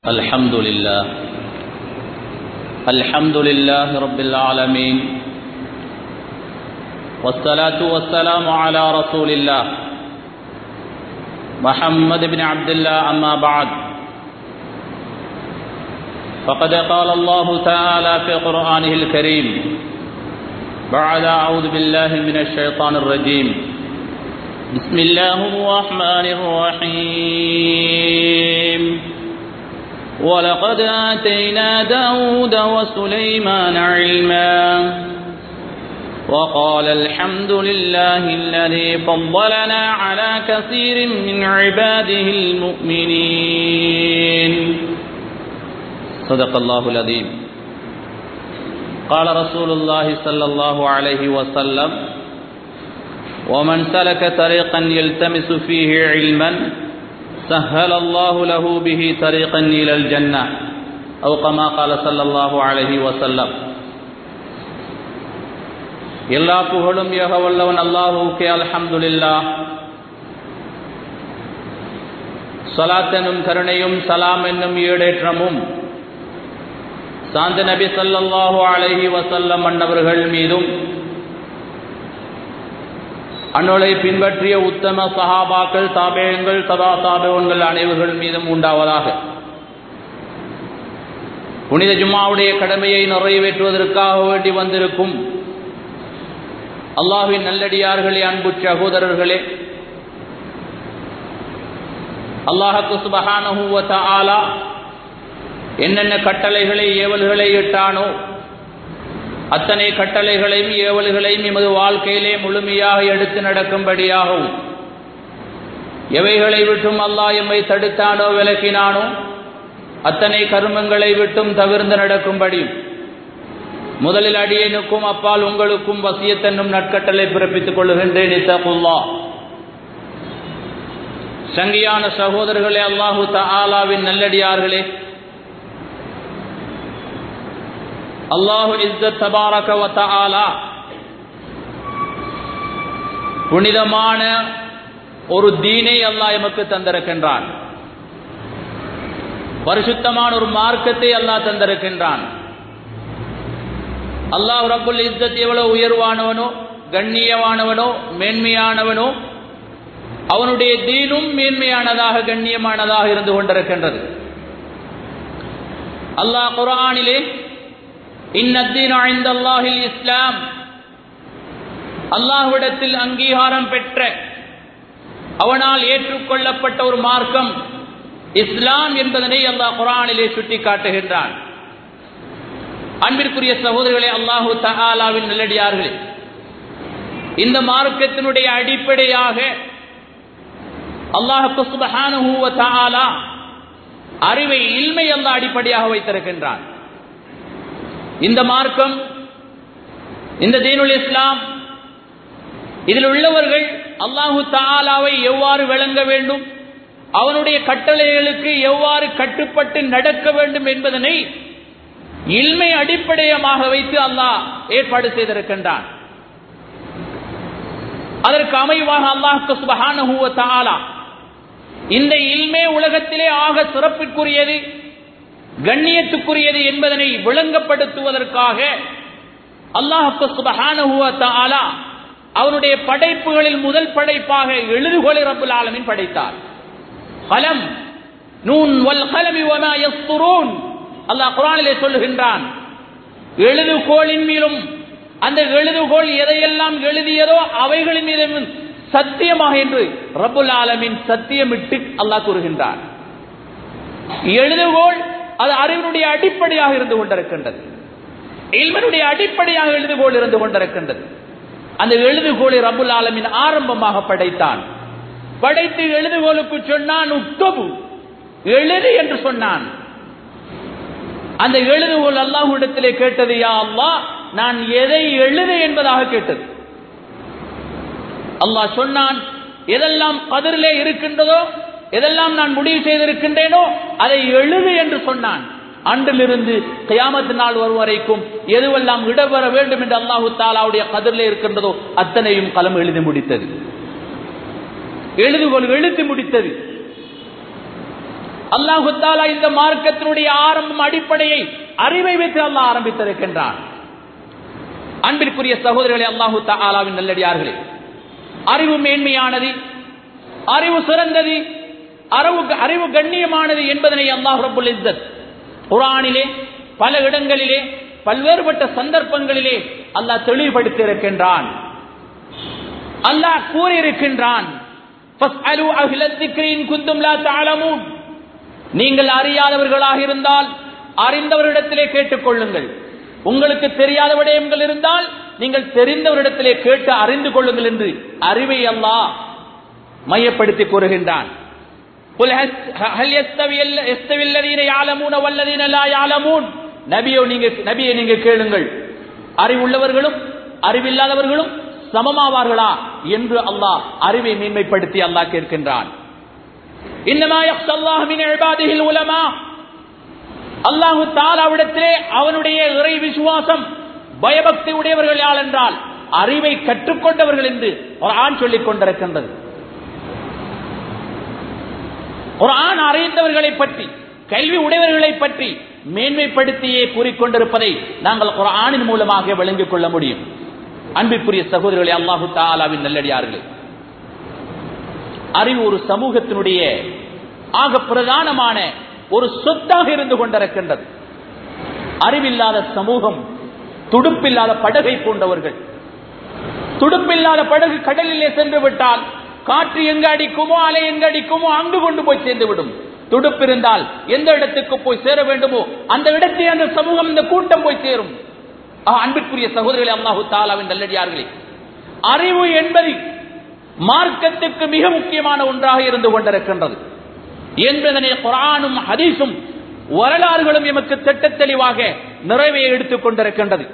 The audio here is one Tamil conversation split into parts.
الحمد لله الحمد لله رب العالمين والصلاة والسلام على رسول الله محمد بن عبد الله أما بعد فقد قال الله تعالى في قرآنه الكريم بعد أعوذ بالله من الشيطان الرجيم بسم الله الرحمن الرحيم ولقد آتينا داود وسليمان علما وقال الحمد لله الذي فضلنا على كثير من عباده المؤمنين صدق الله العظيم قال رسول الله صلى الله عليه وسلم ومن سلك طريقا يلتمس فيه علما سهل الله له به طريقا إلى الجنة أو كما قال صلى الله عليه وسلم எல்லா புகழும் ஏக வல்லவன் அல்லாஹூக்கே அல்ஹம்துலில்லா சலாத் எனும் கருணையும் சலாம் என்னும் ஈடேற்றமும் சாந்த நபி சல்லல்லாஹு அலஹி வசல்லம் மன்னவர்கள் மீதும் அன்னோலை பின்பற்றிய உத்தம சஹாபாக்கள் தாபேயங்கள் சதா தாபேவன்கள் அனைவர்கள் மீதும் உண்டாவதாக புனித ஜும்மாவுடைய கடமையை நிறைவேற்றுவதற்காக வேண்டி வந்திருக்கும் அல்லாஹின் நல்லடியார்களே அன்பு சகோதரர்களே அல்லாஹக்கு சுபஹானஹூவத்த ஆலா என்னென்ன கட்டளைகளை ஏவல்களை இட்டானோ அத்தனை கட்டளைகளையும் ஏவல்களையும் எமது வாழ்க்கையிலே முழுமையாக எடுத்து நடக்கும்படியாகவும் எவைகளை விட்டும் அல்லாஹ் எம்மை தடுத்தானோ விலக்கினானோ அத்தனை கருமங்களை விட்டும் தவிர்ந்து நடக்கும்படியும் முதலில் அடியனுக்கும் அப்பால் உங்களுக்கும் வசியத்தன்னும் நட்கட்டளை பிறப்பித்துக் கொள்ளுகின்றேன் இத்தகுல்லா சங்கியான சகோதரர்களே அல்லாஹு தாலாவின் நல்லடியார்களே அல்லாஹு இஸ்ஸத் தபாரக வத்தாலா புனிதமான ஒரு தீனை அல்லாஹ் எமக்கு தந்திருக்கின்றான் பரிசுத்தமான ஒரு மார்க்கத்தை அல்லாஹ் தந்திருக்கின்றான் அல்லாஹ் ரபுல் இஸ்ஸத் எவ்வளவு உயர்வானவனோ கண்ணியமானவனோ மேன்மையானவனோ அவனுடைய தீனும் மேன்மையானதாக கண்ணியமானதாக இருந்து கொண்டிருக்கின்றது அல்லாஹ் குரானிலே இன்னத்தீன் இஸ்லாம் அல்லாஹ்விடத்தில் அங்கீகாரம் பெற்ற அவனால் ஏற்றுக்கொள்ளப்பட்ட ஒரு மார்க்கம் இஸ்லாம் என்பதனை அல்லாஹ் குரானிலே சுட்டி காட்டுகின்றான் அன்பிற்குரிய சகோதரர்களே அல்லாஹு தகாலாவின் நல்லடியார்களே இந்த மார்க்கத்தினுடைய அடிப்படையாக அல்லாஹு சுபஹானுவ தஆலா அறிவை இல்மை அல்ல அடிப்படையாக வைத்திருக்கின்றான் இந்த மார்க்கம் இந்த தீனுல் இஸ்லாம் இதில் உள்ளவர்கள் அல்லாஹு தாலாவை எவ்வாறு விளங்க வேண்டும் அவனுடைய கட்டளைகளுக்கு எவ்வாறு கட்டுப்பட்டு நடக்க வேண்டும் என்பதனை இல்மை அடிப்படையமாக வைத்து அல்லாஹ் ஏற்பாடு செய்திருக்கின்றான் அதற்கு அமைவாக அல்லாஹுக்கு சுபஹானஹுவ தாலா இந்த இல்மே உலகத்திலே ஆக சிறப்பிற்குரியது கண்ணியத்துக்குரியது என்பதனை விளங்கப்படுத்துவதற்காக அல்லாஹு சுபஹானுவ அவனுடைய படைப்புகளில் முதல் படைப்பாக எழுதுகோலை ரபுல் ஆலமின் படைத்தார் கலம் நூன் வல் கலமி வமா யஸ்துரூன் அல்லாஹ் குரானிலே சொல்லுகின்றான் எழுதுகோளின் மீதும் அந்த எழுதுகோள் எதையெல்லாம் எழுதியதோ அவைகளின் மீதும் சத்தியமாக என்று ரபுல் ஆலமின் சத்தியமிட்டு அல்லாஹ் கூறுகின்றான் எழுதுகோள் அது அறிவினுடைய அடிப்படையாக இருந்து கொண்டிருக்கின்றது இல்மனுடைய அடிப்படையாக எழுதுகோள் இருந்து கொண்டிருக்கின்றது அந்த எழுதுகோளை ரபுல் ஆலமின் ஆரம்பமாக படைத்தான் படைத்து எழுதுகோளுக்கு சொன்னான் உத்தபு எழுது என்று சொன்னான் அந்த எழுதுகோள் அல்லாஹுடத்திலே கேட்டது யா அல்லா நான் எதை எழுது என்பதாக கேட்டது அல்லாஹ் சொன்னான் எதெல்லாம் கதிரிலே இருக்கின்றதோ எதெல்லாம் நான் முடிவு செய்திருக்கின்றேனோ அதை எழுது என்று சொன்னான் அன்றிலிருந்து கயாமத்து நாள் வரும் வரைக்கும் எதுவெல்லாம் இடம்பெற வேண்டும் என்று அல்லாஹு தாலாவுடைய கதிரிலே இருக்கின்றதோ அத்தனையும் களம் எழுதி முடித்தது எழுதுகோள் எழுத்து முடித்தது அல்லாஹு தாலா இந்த மார்க்கத்தினுடைய ஆரம்பம் அடிப்படையை அறிவை வைத்து அல்லாஹ் ஆரம்பித்திருக்கின்றான் அன்பிற்குரிய சகோதரர்களே அல்லாஹு தாலாவின் நல்லடியார்களே அறிவு மேன்மையானது அறிவு சிறந்தது அறிவு அறிவு கண்ணியமானது என்பதனை அல்லாஹ் ரபுல் இஸ்ஸத் குரானிலே பல இடங்களிலே பல்வேறுபட்ட சந்தர்ப்பங்களிலே அல்லாஹ் தெளிவுபடுத்தி இருக்கின்றான் அல்லாஹ் கூறியிருக்கின்றான் فَاسْأَلُوا أَهْلَ الذِّكْرِ إِن كُنتُمْ لَا تَعْلَمُونَ நீங்கள் அறியாதவர்களாக இருந்தால் அறிந்தவரிடத்திலே கேட்டுக்கொள்ளுங்கள் உங்களுக்கு தெரியாத விடயங்கள் இருந்தால் நீங்கள் தெரிந்தவரிடத்திலே கேட்டு அறிந்து கொள்ளுங்கள் என்று அறிவை அல்லாஹ் மையப்படுத்தி கூறுகின்றான் قُلْ هَلْ يَسْتَوِي يَسْتَوِي الَّذِينَ يَعْلَمُونَ وَالَّذِينَ لَا يَعْلَمُونَ நபியோ நீங்க நபியை நீங்க கேளுங்கள் அறிவுள்ளவர்களும் அறிவில்லாதவர்களும் சமமாவார்களா என்று அல்லாஹ் அறிவை மேன்மைப்படுத்தி அல்லாஹ் கேட்கின்றான் இன்னமா யக்ஷல்லாஹ் மின் இபாதிஹில் உலமா அல்லாஹு தாலாவிடத்திலே அவனுடைய இறை விசுவாசம் பயபக்தி உடையவர்கள் யார் என்றால் அறிவை கற்றுக்கொண்டவர்கள் என்று ஒரு ஆண் சொல்லிக் கொண்டிருக்கின்றது ஒரு ஆண் அறிந்தவர்களை பற்றி கல்வி உடையவர்களை பற்றி மேன்மைப்படுத்தியே கூறிக்கொண்டிருப்பதை நாங்கள் ஒரு ஆணின் மூலமாக விளங்கிக் கொள்ள முடியும் அன்பிற்குரிய சகோதரர்களே அல்லாஹு தாலாவின் நல்லடியார்களே அறிவு ஒரு சமூகத்தினுடைய ஆக பிரதானமான ஒரு சொத்தாக இருந்து கொண்டிருக்கின்றது அறிவில்லாத சமூகம் துடுப்பில்லாத படகை போன்றவர்கள் துடுப்பில்லாத படகு கடலிலே சென்று விட்டால் காற்று எங்க அடிக்குமோ அலை எங்க அடிக்குமோ அங்கு கொண்டு போய் சேர்ந்து விடும் துடுப்பு இருந்தால் எந்த இடத்துக்கு போய் சேர வேண்டுமோ அந்த இடத்தை அந்த சமூகம் இந்த கூட்டம் போய் சேரும் ஆக, அன்பிற்குரிய சகோதரர்களே அல்லாஹு தாலாவின் நல்லடியார்களே அறிவு என்பது மார்க்கத்துக்கு மிக முக்கியமான ஒன்றாக இருந்து கொண்டிருக்கின்றது என்பதனை குரானும் ஹதீஸும் வரலாறுகளும் எமக்கு திட்ட தெளிவாக நிறைவே எடுத்துக் கொண்டிருக்கின்றது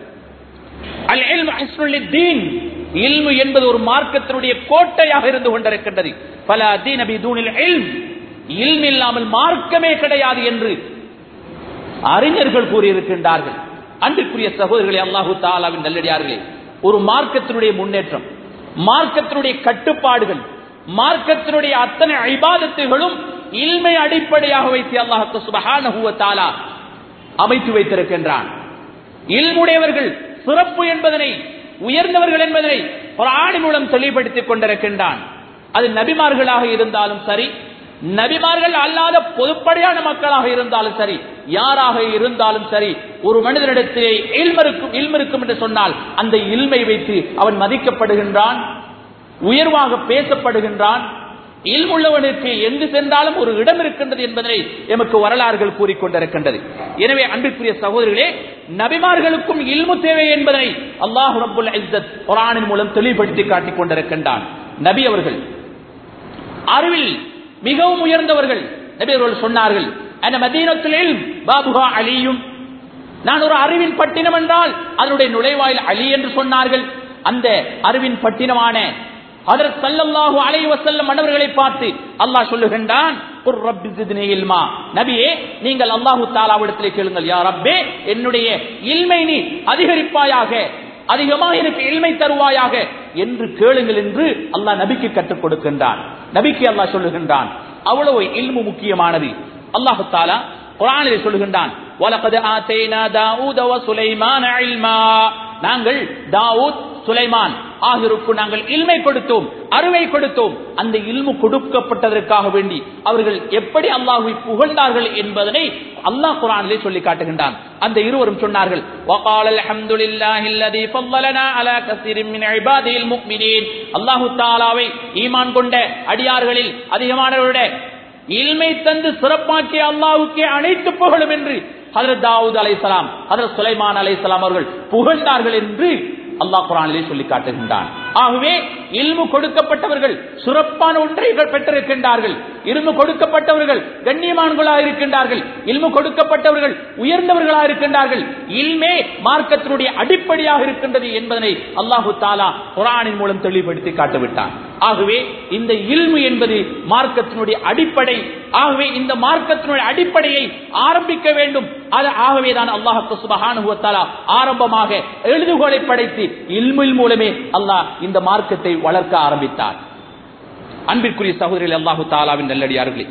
அல் இல்மு ஹிஸ்னுல் தீன் இல்மு என்பது ஒரு மார்க்கத்தினுடைய கோட்டையாக இருந்து கொண்டிருக்கின்றது பல தீன் அபி தூணில் இல்ம் இல்ம் இல்லாமல் மார்க்கமே கிடையாது என்று அறிஞர்கள் கூறியிருக்கின்றார்கள் அன்பிற்குரிய சகோதரர்களே அல்லாஹு தாலாவின் நல்லடியார்களே ஒரு மார்க்கத்தினுடைய முன்னேற்றம் மார்க்கத்தினுடைய கட்டுப்பாடுகள் மார்க்கத்தினுடைய அத்தனை ஐபாதத்துகளும் இல்மை அடிப்படையாக வைத்து அல்லாஹு சுபஹானஹு வ தஆலா அமைத்து வைத்திருக்கின்றான் இல்முடையவர்கள் சிறப்பு என்பதனை உயர்ந்தவர்கள் என்பதனை ஒரு ஆணி மூலம் தெளிவுபடுத்திக் கொண்டிருக்கின்றான் அது நபிமார்களாக இருந்தாலும் சரி நபிமார்கள் அல்லாத பொதுப்படையான மக்களாக இருந்தாலும் சரி யாராக இருந்தாலும் சரி ஒரு மனிதனிடத்திலே இல்மருக்கும் இல்மருக்கும் என்று சொன்னால் அந்த இல்மை வைத்து அவன் மதிக்கப்படுகின்றான் உயர்வாக பேசப்படுகின்றான் இல்முள்ளவனுக்கு எங்கு சென்றாலும் ஒரு இடம் இருக்கின்றது என்பதனை எமக்கு வரலாறுகள் கூறிக்கொண்டிருக்கின்றது எனவே அன்பிற்குரிய சகோதரிகளே நபிமார்களுக்கும் இல்மு தேவை என்பதை அல்லாஹ் ரப்புல் இஸ்ஸத் குரானின் மூலம் தெளிவுபடுத்தி காட்டிக் கொண்டிருக்கின்றான் நபி அவர்கள் அறிவில் மிகவும் உயர்ந்தவர்கள் நபி அவர்கள் சொன்னார்கள் அந்த மதீனத்தில் பாபுகா அலியும் நான் ஒரு அறிவின் பட்டினம் என்றால் அதனுடைய நுழைவாயில் அலி என்று சொன்னார்கள் அந்த அறிவின் பட்டினமான அதற்கு சல்லல்லாஹு அலைஹி வஸல்லம் மன்னவர்களை பார்த்து அல்லாஹ் சொல்லுகின்றான் குர் ரப்பி ஜித்னி இல்மா நபியே நீங்கள் அல்லாஹு தஆலாவிடத்திலே கேளுங்கள் யா ரப்பே என்னுடைய இல்மை நீ அதிகரிப்பாயாக அதிகமாக எனக்கு இல்மை தருவாயாக என்று கேளுங்கள் என்று அல்லாஹ் நபிக்கு கற்றுக் கொடுக்கின்றான் நபிக்கு அல்லாஹ் சொல்லுகின்றான் அவ்வளவு இல்மு முக்கியமானது அல்லாஹு தாலா குரானிலே சொல்லுகின்றான் வலகது ஆத்தைனா தாவூத வ சுலைமான இல்மா நாங்கள் தாவூத் சுலைமான் ஆகியோருக்கு நாங்கள் இல்மை கொடுத்தோம் அருவை கொடுத்தோம் அந்த இல்மு கொடுக்கப்பட்டதற்காக வேண்டி அவர்கள் எப்படி அல்லாஹுவை புகழ்ந்தார்கள் என்பதனை அல்லாஹ் குரானிலே சொல்லி காட்டுகின்றான் அந்த இருவரும் சொன்னார்கள் وقال الحمد لله الذي فضلنا على كثير من عباده المؤمنين அல்லாஹ் தஆலாவை ஈமான் கொண்ட அடியார்களில் அதிகமானவருடைய இல்மை தந்து சிறப்பாக்கிய அல்லாஹ்வுக்கே அனைத்து புகழும் என்று ஹதரத் தாவூத் அலைஹிஸ்ஸலாம் ஹதரத் சுலைமான் அலைஹிஸ்ஸலாம் அவர்கள் புகழ்ந்தார்கள் என்று அல்லாஹ் குரானிலே சொல்லி காட்டுகின்றான் ஆகவே இல்மு கொடுக்கப்பட்டவர்கள் சிறப்பான ஒன்றை பெற்றிருக்கின்றார்கள் இல்மு கொடுக்கப்பட்டவர்கள் கண்ணியமான்களாக இருக்கின்றார்கள் இல்மு கொடுக்கப்பட்டவர்கள் உயர்ந்தவர்களாக இருக்கின்றார்கள் இல்மே மார்க்கத்தினுடைய அடிப்படையாக இருக்கின்றது என்பதனை அல்லாஹு தாலா குரானின் மூலம் தெளிவுபடுத்தி காட்டுவிட்டான் ஆகவே இந்த இல்மு என்பது மார்க்கத்தினுடைய அடிப்படை ஆகவே இந்த மார்க்கத்தினுடைய அடிப்படையை ஆரம்பிக்க வேண்டும் அது ஆகவேதான் அல்லாஹு சுபஹானஹு தஆலா ஆரம்பமாக எழுதுகோலை படைத்து இல்மில் மூலமே அல்லாஹ் இந்த மார்க்கத்தை வளர்க்க ஆரம்பித்தார் அன்பிற்குரிய சகோதரிகள் அல்லாஹு தாலாவின் நல்லடியார்களே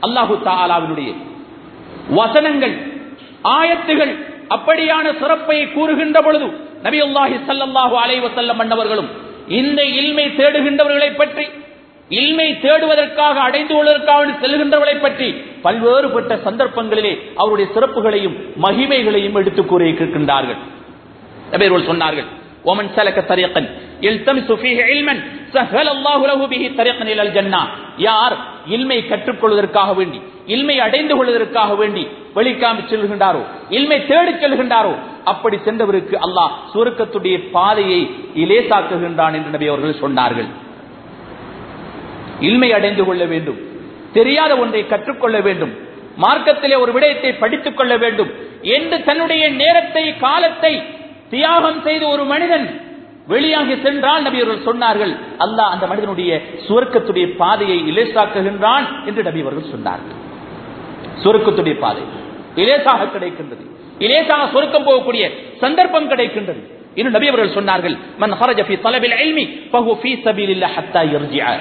அல்லாஹு தாலாவினுடைய வசனங்கள் ஆயத்துகள் அப்படியான சிறப்பை கூறுகின்ற பொழுது நபி அல்லாஹி சல்லாஹூ அலைவசல்லம் மன்னவர்களும் இந்த இல்மை தேடுகின்றவர்களை பற்றி இல்மை தேடுவதற்காக அடைந்து கொள்வதற்காக செல்கின்றவர்களை பற்றி பல்வேறுபட்ட சந்தர்ப்பங்களிலே அவருடைய சிறப்புகளையும் மகிமைகளையும் எடுத்துக் கூறியிருக்கின்றார்கள் நபியர்கள் சொன்னார்கள் ومن سلك طريقا يلتمس فيه علما سهل الله له به طريقا الى الجنه யார் இல்மை கற்றுக்கொள்வதற்காக வேண்டி இல்மை அடைந்து கொள்வதற்காக வேண்டி வெளிக்காமி செல்கின்றாரோ இல்மை தேடி செல்கின்றாரோ அப்படி சென்றவருக்கு அல்லாஹ் சுருக்கத்துடைய பாதையை இலேசாக்குகின்றான் என்று நபி அவர்கள் சொன்னார்கள் இல்மை அடைந்து கொள்ள வேண்டும் தெரியாத ஒன்றை கற்றுக்கொள்ள வேண்டும் மார்க்கத்திலே ஒரு விடயத்தை படித்துக் கொள்ள வேண்டும் என்று தன்னுடைய நேரத்தை காலத்தை தியாகம் செய்து ஒரு மனிதன் வெளியாகி சென்றால் நபி அவர்கள் சொன்னார்கள் அல்லாஹ் அந்த மனிதனுடைய சுவர்க்கத்துடைய பாதையை இலேசாக்குகின்றான் என்று நபி அவர்கள் சொன்னார்கள் சுருக்கத்துடைய பாதை இலேசாக கிடைக்கின்றது இலேசாக சுருக்கம் போகக்கூடிய சந்தர்ப்பம் கிடைக்கின்றது இன்னும் நபி அவர்கள் சொன்னார்கள் மன் ஹரஜ ஃபீ தலபில் இல்மி ஃபஹு ஃபீ சபீலில்லாஹ் ஹத்தா யர்ஜிஅ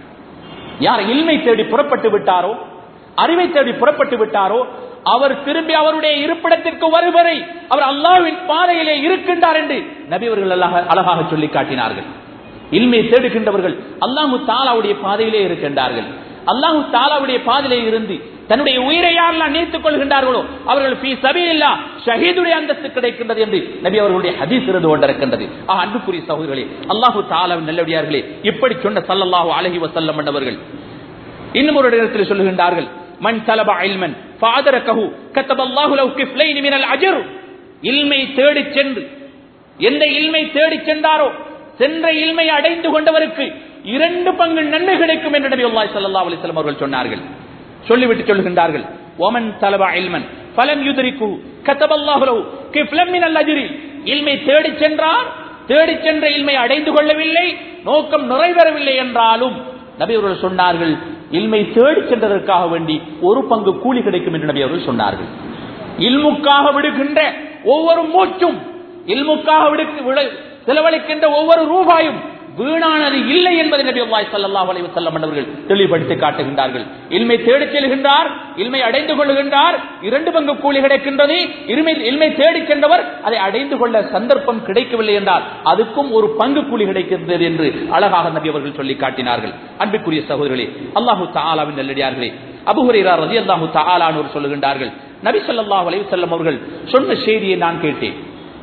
யார் இல்மை தேடி புறப்பட்டு விட்டாரோ அறிவை தேடி புறப்பட்டு விட்டாரோ அவர் திரும்பி அவருடைய இருப்பிடத்திற்கு வருவரை அவர் அல்லாஹ்வின் பாதையிலே இருக்கின்றார் என்று நபி அவர்கள் அழகாக சொல்லி காட்டினார்கள் இல்மை தேடுகின்றவர்கள் அல்லாஹு தாலாவுடைய பாதையிலே இருக்கின்றார்கள் அல்லாஹு தாலாவுடைய பாதையிலே இருந்து தன்னுடைய உயிரை யாரெல்லாம் நீத்துக் கொள்கின்றார்களோ அவர்கள் பி சபையில்லா ஷஹீதுடைய அந்தஸ்து கிடைக்கின்றது என்று நபி அவர்களுடைய ஹதீஸ் இருந்து கொண்டிருக்கின்றது ஆ அன்புக்குரிய சகோதரர்களே அல்லாஹு தாலாவின் நல்லடியார்களே இப்படி சொன்ன சல்லல்லாஹு அலஹி வசல்லம் என்றவர்கள் இன்னும் ஒரு இடத்தில் சொல்லுகின்றார்கள் மண் தலப இல்மன் ஃபாதரகஹு கத்தபல்லாஹு லஹு கிஃப்லைன் மினல் அஜர் இல்மை தேடி சென்று எந்த இல்மை தேடி சென்றாரோ சென்ற இல்மை அடைந்து கொண்டவருக்கு இரண்டு பங்கு நன்மை கிடைக்கும் என்று நபி அல்லாஹ் ஸல்லல்லாஹு அலைஹி வஸல்லம் அவர்கள் சொன்னார்கள் சொல்லிவிட்டு சொல்லுகின்றார்கள் ஒமன் தலப இல்மன் ஃபலம் யுத்ரிகு கத்தபல்லாஹு லஹு கிஃப்லம் மினல் அஜ்ரி இல்மை தேடி சென்றார் தேடி சென்ற இல்மை அடைந்து கொள்ளவில்லை நோக்கம் நிறைவேறவில்லை என்றாலும் நபி அவர்கள் சொன்னார்கள் இல்மை தேடி சென்றதற்காக வேண்டி ஒரு பங்கு கூலி கிடைக்கும் என்று நபி அவர்கள் சொன்னார்கள் இல்முக்காக விடுகின்ற ஒவ்வொரு மூச்சும் இல்முக்காக விடு செலவழிக்கின்ற ஒவ்வொரு ரூபாயும் வீணானது இல்லை என்பதை நபி அல்லாஹ் ஸல்லல்லாஹு அலைஹி வஸல்லம் அவர்கள் தெளிவுபடுத்தி காட்டுகின்றார்கள் இல்மை தேடிச் செல்கின்றார் இல்மை அடைந்து கொள்ளுகின்றார் இரண்டு பங்கு கூலி கிடைக்கின்றது இருமை இல்மை தேடிச் சென்றவர் அதை அடைந்து கொள்ள சந்தர்ப்பம் கிடைக்கவில்லை என்றால் அதுக்கும் ஒரு பங்கு கூலி கிடைக்கின்றது என்று அழகாக நபி அவர்கள் சொல்லி காட்டினார்கள் அன்பிற்குரிய சகோதரர்களே அல்லாஹு தஆலாவின் நல்லடியார்களே அபு ஹுரைரா ரலியல்லாஹு தஆலானோர் சொல்லுகின்றார்கள் நபி ஸல்லல்லாஹு அலைஹி வஸல்லம் அவர்கள் சொன்ன செய்தியை நான் கேட்டேன்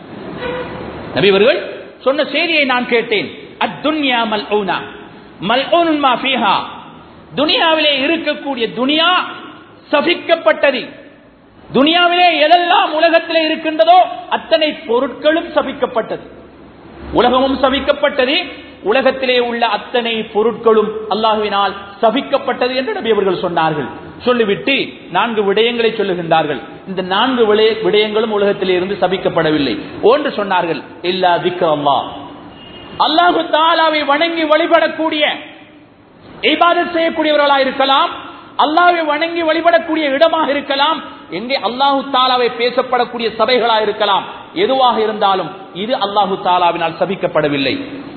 நபி அவர்கள் சொன்ன செய்தியை நான் கேட்டேன் அத்துன்யா மல்ஊனா மல்ஊன் மா ஃபீஹா துனியாவிலே இருக்கக்கூடிய துனியா சபிக்கப்பட்டது துனியாவிலே எதெல்லாம் உலகத்திலே இருக்கின்றதோ அத்தனை பொருட்களும் சபிக்கப்பட்டது உலகமும் சபிக்கப்பட்டது உலகத்திலே உள்ள அத்தனை பொருட்களும் அல்லாஹுவினால் சபிக்கப்பட்டது என்று நபி அவர்கள் சொன்னார்கள் சொல்லிவிட்டு நான்கு விடயங்களை சொல்லுகின்றார்கள் இந்த நான்கு விடயங்களும் உலகத்திலே இருந்து சபிக்கப்படவில்லை ஒன்று சொன்னார்கள் இல்லா திக்ரல்லா அல்லாஹு தாலாவை வணங்கி வழிபடக்கூடிய இபாதத் செய்யக்கூடியவர்களா இருக்கலாம் அல்லாவை வணங்கி வழிபடக்கூடிய இடமாக இருக்கலாம் எங்கே அல்லாஹு தாலாவை பேசப்படக்கூடிய சபைகளா இருக்கலாம் எதுவாக இருந்தாலும் இது அல்லாஹு தாலாவினால் சபிக்கப்படவில்லை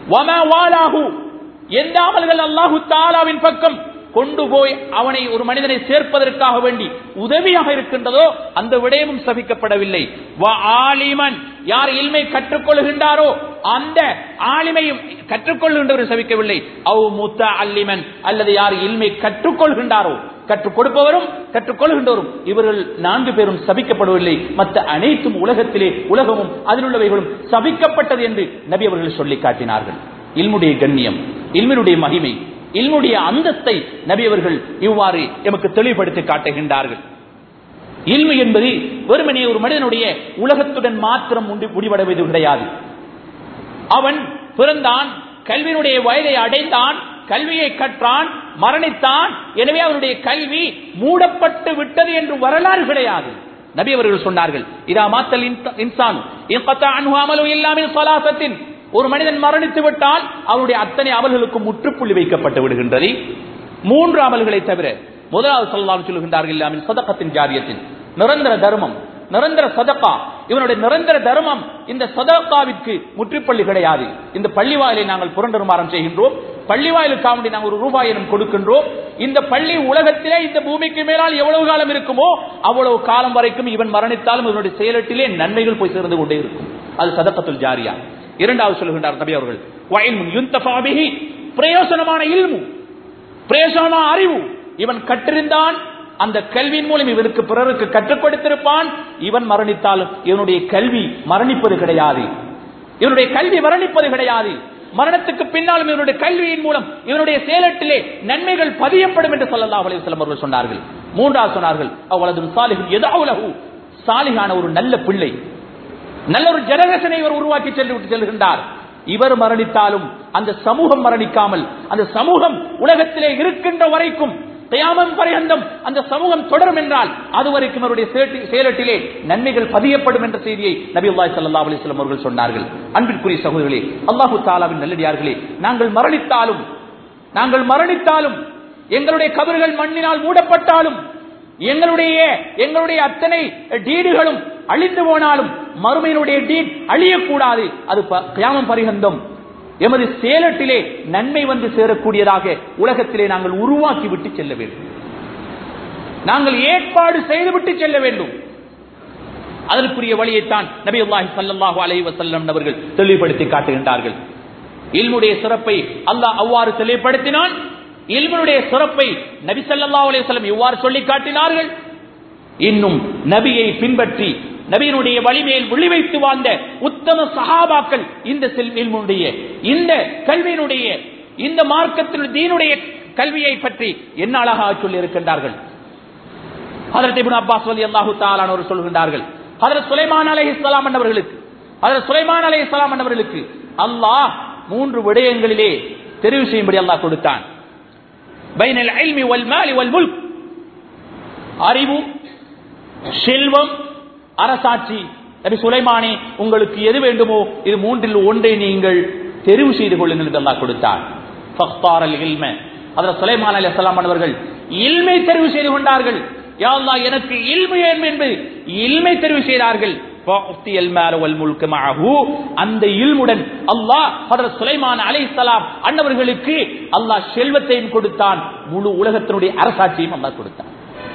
எந்த அமல்கள் அல்லாஹு தாலாவின் பக்கம் கொண்டு போய் அவனை ஒரு மனிதனை சேர்ப்பதற்காக வேண்டி உதவியாக இருக்கின்றதோ அந்த விடயமும் சபிக்கப்படவில்லை யார் இல்மை கற்றுக்கொள்கின்றாரோ அந்த ஆலிமையும் கற்றுக்கொள்கின்றவர் சபிக்கவில்லை அவ் முத்த அல்லிமன் அல்லது யார் இல்மை கற்றுக்கொள்கின்றாரோ கற்றுக் கொடுப்பவரும் கற்றுக்கொள்கின்றவரும் இவர்கள் நான்கு பேரும் சபிக்கப்படவில்லை மற்ற அனைத்தும் உலகத்திலே உலகமும் அதில் உள்ளவைகளும் சபிக்கப்பட்டது என்று நபி அவர்கள் சொல்லி காட்டினார்கள் இல்முடைய கண்ணியம் இல்மினுடைய மகிமை இல்முடைய அந்தஸ்தை நபி அவர்கள் இவ்வாறு எமக்கு தெளிவுபடுத்தி காட்டுகின்றார்கள் இல்மு என்பது வெறுமனே ஒரு மனிதனுடைய உலகத்துடன் மாத்திரம் முடிவடைவது கிடையாது அவன் பிறந்தான் கல்வியினுடைய வயதை அடைந்தான் கல்வியை கற்றான் மரணித்தான் எனவே அவனுடைய கல்வி மூடப்பட்டு விட்டது என்று வரலாறு கிடையாது நபி அவர்கள் சொன்னார்கள் இதா மாத்தல் இன்சான் இல்லாமல் சலாசத்தின் ஒரு மனிதன் மரணித்து விட்டால் அவருடைய அத்தனை அமல்களுக்கும் முற்றுப்புள்ளி வைக்கப்பட்டு விடுகின்றது மூன்று அமல்களை தவிர முதலாவது சொல்லலாம் சொல்லுகின்றார்கள் இல்லாமல் சதக்கத்தின் ஜாரியத்தின் நிரந்தர தர்மம் நிரந்தர சதக்கா இவனுடைய நிரந்தர தர்மம் இந்த சதக்காவிற்கு முற்றுப்பள்ளி கிடையாது இந்த பள்ளி வாயிலை நாங்கள் புரண்டருமாறம் செய்கின்றோம் பள்ளி வாயிலுக்காக வேண்டி நாங்கள் ஒரு ரூபாய் எனும் கொடுக்கின்றோம் இந்த பள்ளி உலகத்திலே இந்த பூமிக்கு மேலால் எவ்வளவு காலம் இருக்குமோ அவ்வளவு காலம் வரைக்கும் இவன் மரணித்தாலும் இவனுடைய செயலட்டிலே நன்மைகள் போய் சேர்ந்து கொண்டே இருக்கும் அது சதப்பத்துல் ஜாரியா இரண்டாவது சொல்லுகின்றார் நபி அவர்கள் வயல்முன் யுந்தபாபிஹி பிரயோசனமான இல்மு பிரயோசனமான அறிவு இவன் கற்றிருந்தான் அந்த கல்வியின் மூலம் இவனுக்கு பிறருக்கு கற்றுக் கொடுத்திருப்பான் இவன் மரணித்தாலும் இவனுடைய கல்வி மரணிப்பது கிடையாது இவனுடைய கல்வி மரணிப்பது கிடையாது மரணத்துக்கு பின்னாலும் இவனுடைய கல்வியின் மூலம் இவனுடைய செயலட்டிலே நன்மைகள் பதியப்படும் என்று சொல்லலாம் அலைவசலம் அவர்கள் சொன்னார்கள் மூன்றாவது சொன்னார்கள் அவ்வளவு சாலிஹும் எதாவுலகு சாலிகான ஒரு நல்ல பிள்ளை நல்ல ஒரு ஜனரசனை இவர் உருவாக்கி சென்று விட்டு செல்கின்றார் இவர் மரணித்தாலும் அந்த சமூகம் மரணிக்காமல் அந்த சமூகம் உலகத்திலே இருக்கின்ற வரைக்கும் தயாமம் பரியந்தம் அந்த சமூகம் தொடரும் என்றால் அதுவரைக்கும் அவருடைய சேட்டி- செயலட்டிலே நன்மைகள் பதியப்படும் என்ற செய்தியை நபி அல்லாஹ் சல்லா அலிஸ்லாம் அவர்கள் சொன்னார்கள் அன்பிற்குரிய சகோதரர்களே அல்லாஹு தாலாவின் நல்லடியார்களே நாங்கள் மரணித்தாலும் நாங்கள் மரணித்தாலும் எங்களுடைய கபறுகள் மண்ணினால் மூடப்பட்டாலும் எங்களுடைய எங்களுடைய அத்தனை டீடுகளும் அழிந்து போனாலும் மறுமையினுடைய டீட் அழியக்கூடாது அது ப- கியாமம் பரிகந்தம் எமது சேலட்டிலே நன்மை வந்து சேரக்கூடியதாக உலகத்திலே நாங்கள் உருவாக்கி விட்டு செல்ல வேண்டும் நாங்கள் ஏற்பாடு செய்துவிட்டு செல்ல வேண்டும் அதற்குரிய வழியைத்தான் நபி அல்லாஹி சல்லாஹூ அலை வசல்லம் அவர்கள் தெளிவுபடுத்தி காட்டுகின்றார்கள் இல்முடைய சிறப்பை அல்லாஹ் அவ்வாறு தெளிவுபடுத்தினான் இல்முடைய சிறப்பை நபி ஸல்லல்லாஹு அலைஹி வஸல்லம் இவ்வாறு சொல்லி காட்டினார்கள் இன்னும் நபியை பின்பற்றி நபியினுடைய வழிமேல் விழி வைத்து வாழ்ந்த உத்தம சஹாபாக்கள் இந்த செல் இல்முடைய இந்த கல்வியினுடைய இந்த மார்க்கத்தினுடைய தீனுடைய கல்வியை பற்றி என்ன அழகாக சொல்லி இருக்கின்றார்கள் ஹதரத் இப்னு அப்பாஸ் ரலியல்லாஹு தஆலா அவர் சொல்கின்றார்கள் ஹதரத் சுலைமான் அலைஹிஸ்ஸலாம் என்பவர்களுக்கு ஹதரத் சுலைமான் அலைஹிஸ்ஸலாம் என்பவர்களுக்கு அல்லாஹ் மூன்று விடயங்களிலே தெரிவு செய்யும்படி அல்லாஹ் கொடுத்தான் பைனல் இல்மி வல் மாலி வல் முல்க் அறிவு செல்வம் அரசாட்சி நபி சுலைமானே உங்களுக்கு எது வேண்டுமோ இது மூன்றில் ஒன்றை நீங்கள் தெரிவு செய்து கொள்ளுங்கள் என்று அல்லாஹ் கொடுத்தார் ஃபக்தாரல் இல்ம அதில் சுலைமான் அலி அஸ்லாம் அவர்கள் இல்மை தெரிவு செய்து கொண்டார்கள் யா அல்லாஹ் எனக்கு இல்மு வேண்டும் என்று இல்மை தெரிவு செய்தார்கள் فأعطي المال والملك معه. அந்த இல்முடன் அல்லாஹ் ஹதரத் சுலைமான் அலைஹிஸ்ஸலாம் அன்னவர்களுக்கு அல்லாஹ் செல்வத்தையும் கொடுத்தான் முழு உலகத்தினுடைய அரசாட்சியும் அல்லாஹ் கொடுத்தான்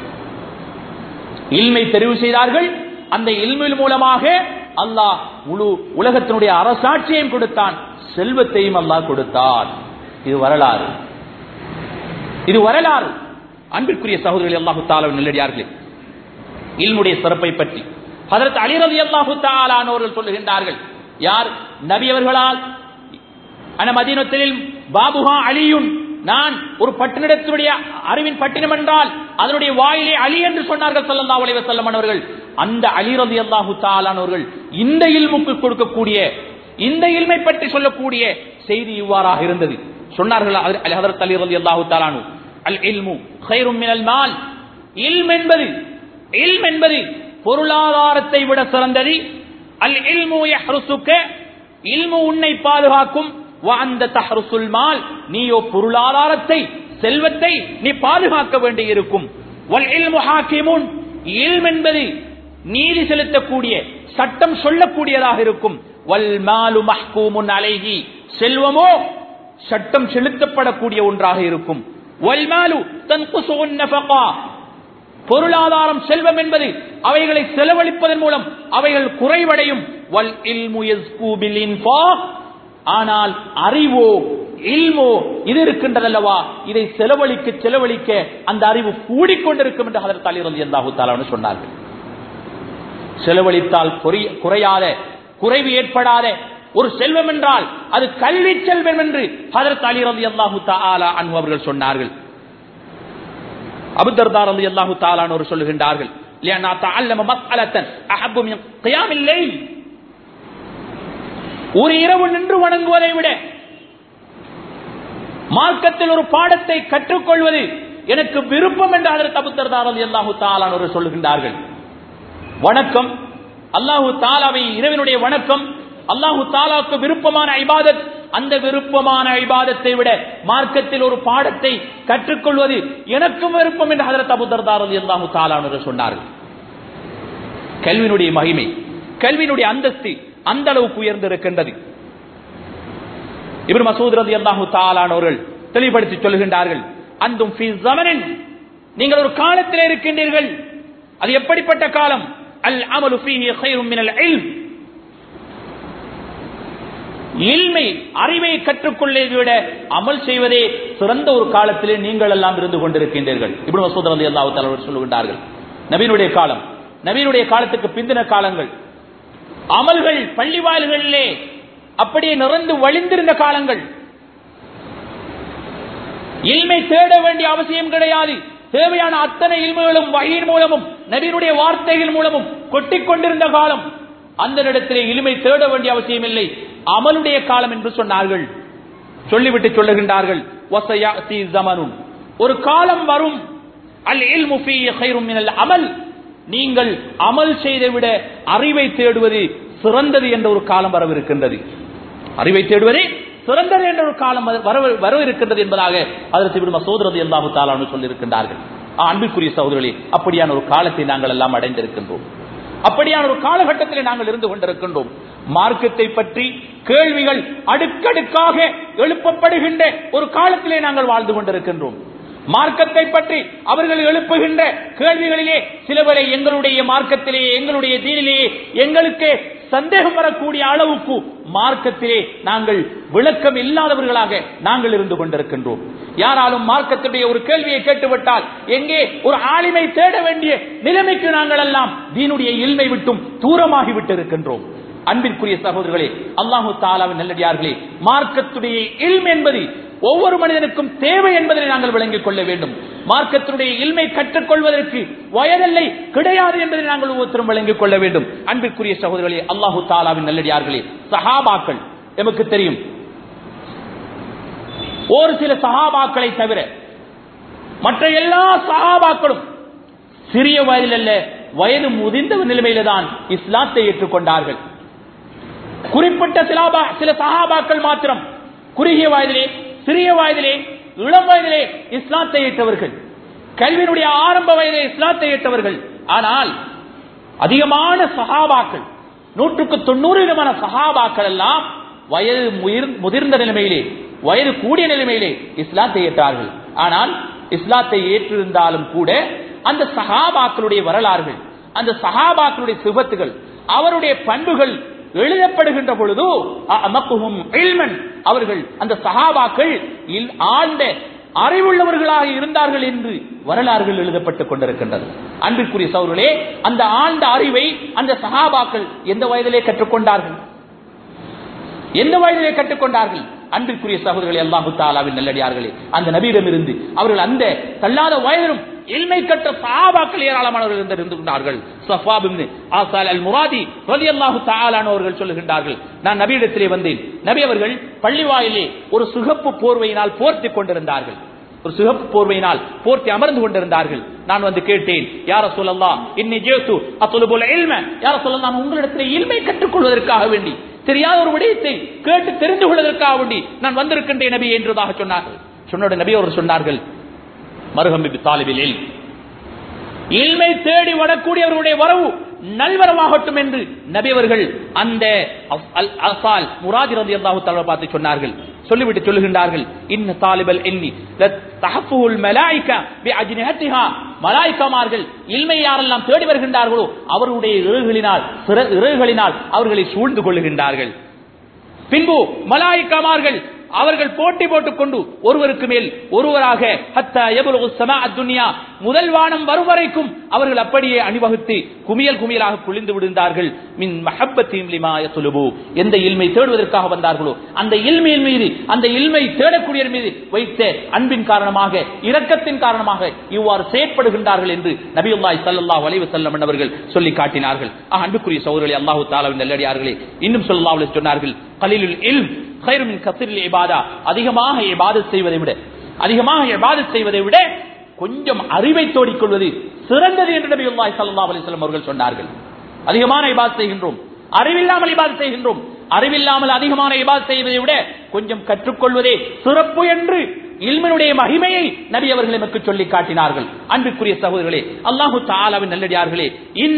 இல்மை தெரிவு செய்தார்கள் அந்த இல்மின் மூலமாக அல்லாஹ் முழு உலகத்தினுடைய அரசாட்சியையும் கொடுத்தான் செல்வத்தையும் அல்லாஹ் கொடுத்தான் இது வரலாறு இது வரலாறு அன்பிற்குரிய சகோதரர்கள் அல்லாஹு தாலா நல்லடியார்களே இல்முடைய சிறப்பை பற்றி ஹதரத் அலி ரலி அல்லாஹு தாலானவர்கள் சொல்லுகின்றார்கள் யார் நபி அவர்களால் அன மதீனத்தில் பாபுஹா அலியுன் நான் ஒரு பட்டினத்தினுடைய அறிவின் பட்டினம் என்றால் அதனுடைய வாயிலே அலி என்று சொன்னார்கள் ஸல்லல்லாஹு அலைஹி வஸல்லம் அவர்கள் அந்த அலி ரலியல்லாஹு தஆலானவர்கள் இந்த இல்முக்கு கொடுக்கக்கூடிய இந்த இல்மை பற்றி சொல்லக்கூடிய செய்தி இவ்வாறாக இருந்தது சொன்னார்கள் அல் ஹதரத் அலி ரலியல்லாஹு தஆலானு அல் இல்மு கைரும் மினல் மால் இல்ம் என்பது இல்ம் என்பது பொருளாதாரத்தை விட சிறந்தது அல் இல்மு யஹ்ருசுக இல்மு உன்னை பாதுகாக்கும் அந்த தஹருசுல் மால் நீயோ பொருளாதாரத்தை செல்வத்தை நீ பாதுகாக்க வேண்டி இருக்கும் வல் இல்மு ஹாக்கிமுன் இல்ம் என்பது நீதி செலுத்தக்கூடிய சட்டம் சொல்லக்கூடியதாக இருக்கும் வல் மாலு மஹ்கூமுன் அலைஹி செல்வமோ சட்டம் செலுத்தப்படக்கூடிய ஒன்றாக இருக்கும் வல் மாலு தன்குசு நஃபகா பொருளாதாரம் செல்வம் என்பது அவைகளை செலவழிப்பதன் மூலம் அவைகள் குறைவடையும் வல் இல்மு யஸ்கு பில் இன்ஃபாக் ஆனால் அறிவோ இல்மோ இது இருக்கின்றதல்லவா இதை செலவழிக்க செலவழிக்க அந்த அறிவு கூடிக்கொண்டிருக்கும் என்று ஹதரத் அலி ரலியல்லாஹு தஆலா சொன்னார்கள் செலவழித்தால் குறை- குறையாத குறைவு ஏற்படாத ஒரு செல்வம் என்றால் அது கல்வி செல்வம் என்று ஹதரத் அலி ரலியல்லாஹு தஆலா அன்ஹு அவர்கள் சொன்னார்கள் அபுதர்தார் ரலி அல்லாஹு தாலானோர் சொல்லுகின்றார்கள் லியன்னா தஅல்லம மஸ்அலத்தன் அஹப்பு மின் கியாமில் லைல் ஒரு இரவு நின்று வணங்குவதை விட மார்க்கத்தில் ஒரு பாடத்தை கற்றுக்கொள்வது எனக்கு விருப்பம் என்று அதற்கு அபுதர்தார் ரலி அல்லாஹு தாலானோர் சொல்லுகின்றார்கள் வணக்கம் அல்லாஹு தாலாவை இரவினுடைய வணக்கம் அல்லாஹு தாலாவுக்கு விருப்பமான இபாதத் அந்த விருப்பமான இபாதத்தை விட மார்க்கத்தில் ஒரு பாடத்தை கற்றுக்கொள்வது எனக்கும் விருப்பம் என்று ஹதரத் அபுதர்தார் அல்லாஹு தாலானு சொன்னார்கள் கல்வியினுடைய மகிமை கல்வியினுடைய அந்தஸ்து அந்த அளவுக்கு உயர்ந்திருக்கின்றது இப்னு மசூத் ரலியல்லாஹு தஆலானவர்கள் தெளிவுபடுத்தி சொல்கின்றார்கள் அந்தும் ஃபீ ஸமனின் நீங்கள் ஒரு காலத்திலே இருக்கின்றீர்கள் அது எப்படிப்பட்ட காலம் அல் அமலு ஃபீஹி கைரும் மினல் இல்ம் இல்மை அறிவை கற்றுக்கொள்ளதை விட அமல் செய்வதே சிறந்த ஒரு காலத்திலே நீங்கள் எல்லாம் இருந்து கொண்டிருக்கின்றீர்கள் இப்னு மசூத் ரலியல்லாஹு தஆலா அவர்கள் சொல்லுகின்றார்கள் நபியினுடைய காலம் நபியினுடைய காலத்துக்கு பிந்தின காலங்கள் அமல்கள் பள்ளி வாயில்களிலே அப்படியே நிறைந்து வழிந்திருந்த காலங்கள் இல்மை தேட வேண்டிய அவசியம் கிடையாது தேவையான அத்தனை இல்முகளும் வகையின் மூலமும் நபியினுடைய வார்த்தைகள் மூலமும் கொட்டிக் கொண்டிருந்த காலம் அந்த இடத்திலே இலுமை தேட வேண்டிய அவசியம் இல்லை அமலுடைய காலம் என்று சொன்னார்கள் சொல்லிவிட்டு சொல்லுகின்றார்கள் "வசயஅதி ஸமனுன்." ஒரு காலம் வரும் அல் இல்மு ஃபீஹி கைரும் மினல் அமல் நீங்கள் அமல் செய்தை விட அறிவை தேடுவது சிறந்தது என்ற ஒரு காலம் வரவிருக்கின்றது அறிவை தேடுவதே சிறந்தது என்ற ஒரு காலம் வர- வரவிருக்கின்றது என்பதாக அதற்கு விடும் சோதரது எல்லாமு தாலானு சொல்லியிருக்கின்றார்கள் ஆ, அன்பிற்குரிய சகோதரர்களே அப்படியான ஒரு காலத்தை நாங்கள் எல்லாம் அடைந்திருக்கின்றோம் அப்படியான ஒரு காலகட்டத்தில் நாங்கள் இருந்து கொண்டிருக்கின்றோம் மார்க்கத்தை பற்றி கேள்விகள் அடுக்கடுக்காக எழுப்பப்படுகின்ற ஒரு காலத்திலே நாங்கள் வாழ்ந்து கொண்டிருக்கின்றோம் மார்க்கத்தை பற்றி அவர்கள் எழுப்புகின்ற கேள்விகளிலே சிலவரை எங்களுடைய மார்க்கத்திலேயே எங்களுடைய தீனிலேயே எங்களுக்கு சந்தேகம் வரக்கூடிய அளவுக்கு மார்க்கத்திலே நாங்கள் விளக்கம் இல்லாதவர்களாக நாங்கள் இருந்து கொண்டிருக்கின்றோம் யாராலும் மார்க்கத்துடைய ஒரு கேள்வியை கேட்டுவிட்டால் எங்கே ஒரு ஆளுமை தேட வேண்டிய நிலைமைக்கு நாங்கள் எல்லாம் தீனுடைய இல்மை விட்டும் தூரமாகி விட்டிருக்கின்றோம் அன்பிற்குரிய சகோதரர்களே அல்லாஹு தாலாவின் நல்லடியார்களே மார்க்கத்துடைய இல்ம் என்பது ஒவ்வொரு மனிதனுக்கும் தேவை என்பதை நாங்கள் விளங்கிக் கொள்ள வேண்டும் மார்க்கத்தினுடைய இல்மை கற்றுக்கொள்வதற்கு வயதல்லை கிடையாது என்பதை நாங்கள் ஒவ்வொருத்தரும் விளங்கிக் கொள்ள வேண்டும் அன்பிற்குரிய சகோதரர்களே அல்லாஹு தாலாவின் நல்லடியார்களே சஹாபாக்கள் எமக்கு தெரியும் ஒரு சில சஹாபாக்களை தவிர மற்ற எல்லா சஹாபாக்களும் சிறிய வயதில் அல்ல வயது முதிர்ந்த நிலைமையில தான் இஸ்லாத்தை ஏற்றுக்கொண்டார்கள் குறிப்பிட்ட சிலாபா சில சஹாபாக்கள் மாத்திரம் குறுகிய வயதிலே சிறிய வயதிலே இளம் வயதிலே இஸ்லாத்தை ஏற்றவர்கள் கல்வியினுடைய ஆரம்ப வயதிலே இஸ்லாத்தை ஏற்றவர்கள் ஆனால் அதிகமான சஹாபாக்கள் நூற்றுக்கு தொண்ணூறு விதமான சஹாபாக்கள் எல்லாம் வயது முயிர்- முதிர்ந்த நிலைமையிலே வயது கூடிய நிலைமையிலே இஸ்லாத்தை ஏற்றார்கள் ஆனால் இஸ்லாத்தை ஏற்றிருந்தாலும் கூட அந்த சஹாபாக்களுடைய வரலாறுகள் அந்த சஹாபாக்களுடைய சிபத்துகள் அவருடைய பண்புகள் எழுதப்படுகின்ற பொழுது அமக்குஹும் இல்மன் அவர்கள் அந்த சஹாபாக்கள் இல்- ஆழ்ந்த அறிவுள்ளவர்களாக இருந்தார்கள் என்று வரலாறுகள் எழுதப்பட்டுக் கொண்டிருக்கின்றது அன்பிற்குரிய சௌர்களே அந்த ஆழ்ந்த அறிவை அந்த சஹாபாக்கள் எந்த வயதிலே கற்றுக்கொண்டார்கள் எந்த வயதிலே கற்றுக்கொண்டார்கள் அன்பிற்குரிய சகோதரர்களே அல்லாஹு தாலாவின் நல்லடியார்களே அந்த நபியிடமிருந்து அவர்கள் அந்த தள்ளாத வயதிலும் இல்மை கற்ற சஹாபாக்கள் ஏராளமானவர்கள் இருந்து இருந்து கொண்டார்கள் சஃபாப் இப்னு ஆசால் அல் முராதி ரலியல்லாஹு தஆலானவர்கள் சொல்லுகின்றார்கள் நான் நபியிடத்திலே வந்தேன் நபி அவர்கள் பள்ளிவாயிலே ஒரு சுகப்பு போர்வையினால் போர்த்திக் கொண்டிருந்தார்கள் ஒரு சிகப்பு போர்வையினால் போர்த்தி அமர்ந்து கொண்டிருந்தார்கள் நான் வந்து கேட்டேன் யார சொல்லலாம் இன்னி ஜேசு அத்தொலுபோல இல்ம யார சொல்லலாம் நான் உங்களிடத்தில் இல்மை கற்றுக்கொள்வதற்காக வேண்டி தெரியாத ஒரு விடயத்தை கேட்டு தெரிந்து கொள்வதற்காக வேண்டி நான் வந்திருக்கின்றேன் நபி என்றதாக சொன்னார்கள் சொன்னோட நபி அவர் சொன்னார்கள் மருகம் பிபி தாலிபில் இல் இல்மை தேடி வரக்கூடியவர்களுடைய வரவு நல்வரமாகட்டும் என்று நபி அவர்கள் அந்த அஸ்- அல்- அசால் முராஜி ரதி அல்லாஹு தஆலா பார்த்து சொன்னார்கள் சொல்லிவிட்டு சொல்லுகின்றார்கள் இன்ன தாலிபல் எண்ணி தஹஃபுல் மலாயிகா பி அஜ்னிஹத்திஹா மலாயிகமார்கள் இல்மை யாரெல்லாம் தேடி வருகின்றார்களோ அவர்களுடைய இறகுகளினால் சிற- இறகுகளினால் அவர்களை சூழ்ந்து கொள்ளுகின்றார்கள் பின்பு மலாய்க்காமார்கள் அவர்கள் போட்டி போட்டுக் கொண்டு ஒருவருக்கு மேல் ஒருவராக ஹத்தா யபுலுகு ஸமாஅ துன்யா முதல் வானம் வரும் வரைக்கும் அவர்கள் அப்படியே அணிவகுத்து குமியல் குமியலாக குளிந்து விடுந்தார்கள் மின் மஹப்பத்தின் லிமா யத்லுபு எந்த இல்மை தேடுவதற்காக வந்தார்களோ அந்த இல்மையின் மீது அந்த இல்மை தேடக்கூடிய மீது வைத்த அன்பின் காரணமாக இரக்கத்தின் காரணமாக இவ்வாறு செயற்படுகின்றார்கள் என்று நபியுல்லாஹி ஸல்லல்லாஹு அலைஹி வஸல்லம் அவர்கள் சொல்லி காட்டினார்கள் ஆக, அன்புக்குரிய சகோதரர்களே அல்லாஹு தஆலாவின் நல்லடியார்களே இன்னும் ஸல்லல்லாஹு அலைஹி சொன்னார்கள் கலீலுல் இல்ம் கைரு மின் கஸீரில் இபாதா அதிகமாக இபாதத் செய்வதை விட அதிகமாக இபாதத் செய்வதை விட கொஞ்சம் அறிவை தோடிக்கொள்வது சிறந்தது என்று நபியுல்லாஹி ஸல்லல்லாஹு அலைஹி வஸல்லம் அவர்கள் சொன்னார்கள் அதிகமான இபாதத் செய்கின்றோம் அறிவில்லாமல் இபாதத் செய்கின்றோம் அறிவில்லாமல் அதிகமான இபாதத் செய்வதை விட கொஞ்சம் கற்றுக்கொள்வதே சிறப்பு என்று இல்மினுடைய மகிமையை நபி அவர்கள் எமக்கு சொல்லி காட்டினார்கள் அன்புக்குரிய சகோதரர்களே அல்லாஹு தாலாவின் நல்லடியார்களே இந்த